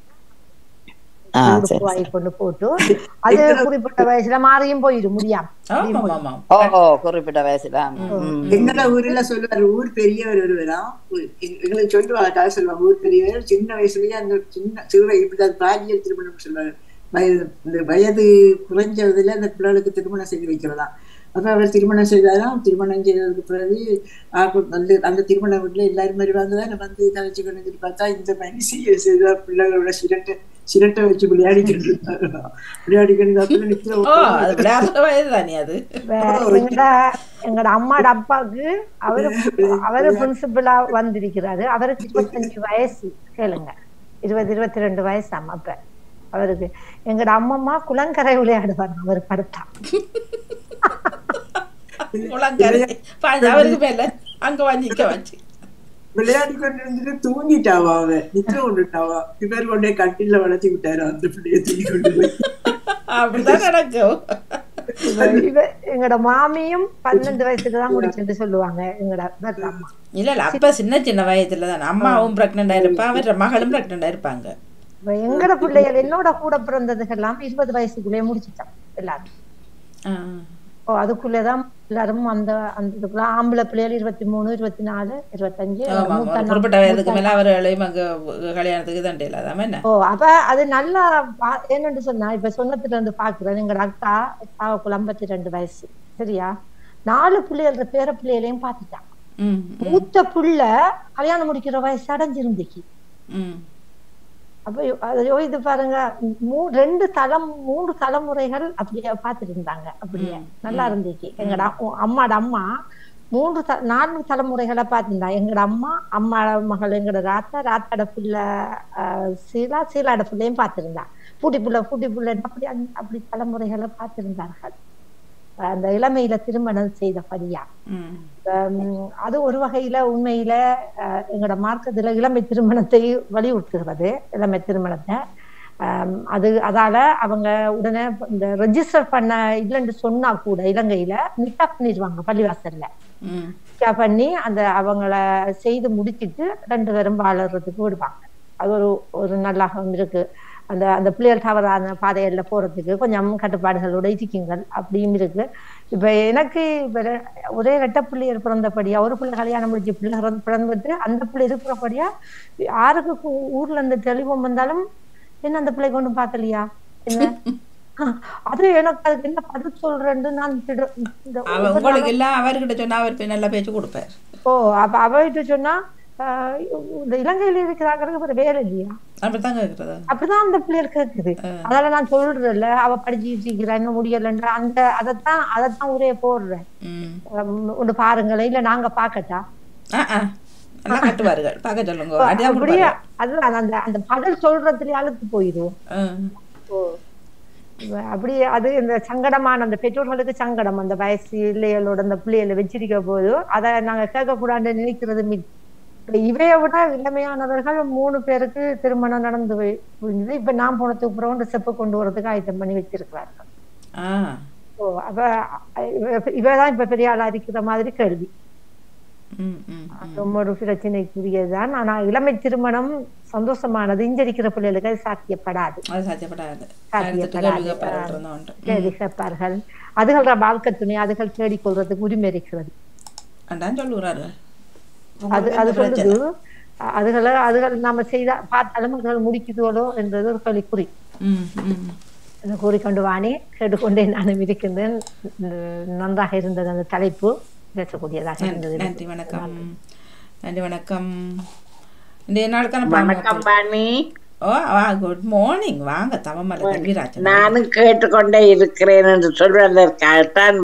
ஆ, சரி, வாங்கி கொண்டு போட்டு அது குறிப்பிட்ட வயசுல மாறியும் போயிடும் முடியாம ஆமா ஆமா ஓ ஓ குறிப்பிட்ட வயசுல ஆமா. ம். எங்கட ஊர்ல சொல்லுவாரு ஊர் பெரியவர் ஒருவரா ஊ- எங்க- எங்களுக்கு சொல்லுவாங்க கதை சொல்லுவாங்க ஊர் பெரியவர் சின்ன வயசுலயே அந்த சின்ன சிறுவை இப்படி பாலியல் திருமணம் சொல்லுவாரு வயது இந்த வயது குறைஞ்சதுல அந்த பிள்ளைகளுக்கு திருமணம் செய்து வைக்கிறதா அப்ப அவர் திருமணம் செய்தாராம் திருமணம் செய்ததுக்கு பிறகு ஆக்கு வந்து அந்த திருமண வீட்டுல எல்லாரும் வருவாங்க தானே வந்து கதைச்சு கொண்டு பார்த்தா இந்த மனுஷியை செய்த பிள்ளைகளோட சிரட்டை சிரட்டை வச்சு விளையாடிக்கிட்டு இருந்தாரு விளையாடிக்கிட்டு நிக்கிற ஓ அது விளையாடுற வயது தானே அது வே- எங்கட எங்கட அம்மாட அப்பாவுக்கு அவரு அவரு பிரின்சிபலா வந்திருக்கிறாரு அவருக்கு இருபத்தஞ்சு வயசு கேளுங்க இருபது இருபத்தி ரெண்டு வயசு அம்மா அப்ப அவருக்கு எங்கட அம்மம்மா குளங்கரை விளையாடுவார் அவர் படுத்தா குளங்கரை பாஞ்சு அவருக்கு மேல அங்க வாங்கிக்க வச்சு விளையாடி கொண்டு இருந்துட்டு தூங்கிட்டாவா அவன் நித்திர கொண்டுட்டாவா இவர் கொண்டே கட்டில வளர்த்தி விட்டாரு அந்த பிள்ளைய தூக்கி கொண்டு போய் அப்படிதான் நடக்கும் இவ எங்கட மாமியும் பன்னெண்டு வயசுக்கு தான் முடிச்சுட்டு சொல்லுவாங்க எங்கட இவர் அம்மா இல்ல இல்ல அப்ப சின்ன சின்ன வயதுல தான் அம்மாவும் பிரெக்னண்டா இருப்பா அவர் மகளும் பிரெக்னண்டா இருப்பாங்க இப்ப எங்கட பிள்ளைகள் என்னோட கூட பிறந்ததுக்கெல்லாம் இருபது வயசுக்குள்ளேயே முடிச்சுட்டான் எல்லாரும் ஆ. ஓ அதுக்குள்ளேதான் எல்லாரும் அந்த அந்த இதுக்குள்ள ஆம்பளை பிள்ளைகள் இருபத்தி மூணு இருபத்தி நாலு இருபத்தஞ்சு ஆமா, ஆமா. மூத்த ஒரு அண்ணா- குறிப்பிட்ட வயதுக்கு மூத்த மேல அவர்களையும் அங்க கல்யாணத்துக்கு தண்டையில அதாம என்ன ஓ அப்ப அது நல்லா பா- என்னன்னு சொன்னா இப்ப சொன்னதுல இருந்து பாக்குறேன் எங்க அக்கா அக்காவுக்கு ஐம்பத்தி ரெண்டு வயசு சரியா நாலு பிள்ளைகள பேர பிள்ளைகளையும் பாத்துட்டான் ம், ம், மூத்த புள்ள கல்யாணம் முடிக்கிற வயசு அடைஞ்சிருந்துச்சு ம். அப்ப யோ- அது யோசித்து பாருங்க மூ ரெண்டு தலம் மூன்று தலைமுறைகள் அப்படியே பார்த்துட்டு இருந்தாங்க அப்படியே நல்லா இருந்துச்சு எங்கட அ- அம்மாட அம்மா மூன்று த நான்கு தலைமுறைகளை பார்த்துருந்தா எங்கட அம்மா அம்மா மகள் எங்கட ராத்தா ராத்தாட பிள்ளை ஆஹ், சீலா சீலாட பிள்ளையும் பார்த்திருந்தா பூட்டி புள்ள பூட்டி புள்ள அப்படி அந்த- அப்படி தலைமுறைகளை பார்த்திருந்தார்கள் அந்த இளமையில திருமணம் செய்தபடியா ம். ஹம், அது ஒரு வகையில உண்மையில அஹ், எங்களோட மார்க்கத்துல இளமை திருமணத்தை வலியுறுத்துகிறது இளமை திருமணத்தை ஹம், அது அதால அவங்க உடனே இந்த ரெஜிஸ்டர் பண்ண இல்லைன்னு சொன்னா கூட இலங்கையில நிக்கா பண்ணிடுவாங்க பள்ளிவாசல்ல ம். நிக்கா பண்ணி அந்த அவங்கள செய்து முடிச்சிட்டு ரெண்டு பேரும் வாழறதுக்கு விடுவாங்க அது ஒரு ஒரு நல்லாகவும் இருக்கு அந்த அந்த பிள்ளைகள் தவறான பாதைகள்ல போறதுக்கு கொஞ்சம் கட்டுப்பாடுகளோட இருக்குங்கள் அப்படியும் இருக்கு இப்ப எனக்கு இப்ப ரெ- ஒரே ரெட்ட பிள்ளையர் பிறந்தபடியா ஒரு பிள்ளை கல்யாணம் முடிஞ்ச பிள்ளை பிறந்து- பிறந்துட்டு அந்த பிள்ளை இருக்கிறபடியா யாருக்கு கு- ஊர்ல இருந்து தெளிவம் வந்தாலும் என்ன அந்த பிள்ளை கொண்டு பார்க்கலையா என்ன அது எனக்கு அதுக்கு என்ன பதில் சொல்றேன்னு நான் திடு- இந்த அவ ஒவ்வொரு உங்களுக்கு இல்ல அவர்கிட்ட சொன்னா அவர் போய் நல்லா பேச்சு கொடுப்பார் ஓ அப்ப அவகிட்ட சொன்னா ஆஹ் இந்த இலங்கையில இருக்கிறாங்கிறது ஒரு வேலை இல்லையா அப்படித்தாங்க இருக்கிறது அப்படிதான் அந்த பிள்ளைகள் கேக்குது அதனால நான் சொல்றேன்ல அவ படிச்சுட்டு இருக்கிறா இன்னும் முடியலன்ற அந்த அதைத்தான் அதைத்தான் ஒரே போடுறேன் ம். உம், ஒண்ணு பாருங்களேன் இல்ல நாங்க பாக்கட்டா ஆ, ஆ. நல்லா கட்டுவார்கள் பார்க்க சொல்லுங்க அடியா அப்படியே கொடுப்பாரு. அதுதான் அந்த அந்த பதில் சொல்றதுலயே அழுத்து போயிடும் ஆ. அப்படி அது இந்த சங்கடமான அந்த பெற்றோர்களுக்கு சங்கடம் அந்த வயசு இல்லைகளோட அந்த பிள்ளைகளை வச்சிருக்க போது அதை நாங்க கேட்க கூடாதுன்னு நினைக்கிறது மின் இப்ப இவைய விட இளமையானவர்கள் மூணு பேருக்கு திருமணம் நடந்து போய்- முடிஞ்சது இப்ப நான் போனதுக்கு அப்புறம் இந்த செப்பு கொண்டு வரதுக்கு ஆயத்தம் பண்ணி வச்சிருக்கிறார்கள் ஆ. ஓ அப்ப இவ- இவதான் இப்ப பெரிய ஆளா இருக்கிற மாதிரி கேள்வி ம், ம், ம். அதுவும் ஒரு பிரச்சனைக்குரியதுதான் ஆனா இளமை திருமணம் சந்தோஷமானது இஞ்சரிக்கிற பிள்ளைகளுக்கு அது சாத்தியப்படாது அது சாத்தியப்படாது எடுத்துட்டு சாத்தியப்படாது. கேள்வி கேட்பாரு இருந்த ஒன்று. தேடி கேட்பார்கள் அதுகள வாழ்க்கை துணை அதுகள் தேடிக்கொள்றதுக்கு உரிமை இருக்கிறது அதான் சொல்லுறாரு அது அது சொல்லுது அ- அதுகளை அதுகள் நாம செய்த பார்த்தாலும் அதுகள் முடிக்குதோலோ என்றது ஒரு கேள்விக்குறி ம், ம். என்று கூறிக்கொண்டு வாணி கேட்டுக்கொண்டே நானும் இருக்கின்றேன் ந- நன்றாக இருந்தது அந்த தலைப்பு பேசக்கூடியதாக நன்றி இருந்தது நன்றி வணக்கம் நன்றி வணக்கம் இன்றைய நாளுக்கான வணக்கம் பாணி ஓ வா குட் மார்னிங் வாங்க தவமலை தம்பிராஜன் நானும் கேட்டுக்கொண்டே இருக்கிறேன் என்று சொல்வதற்காகத்தான்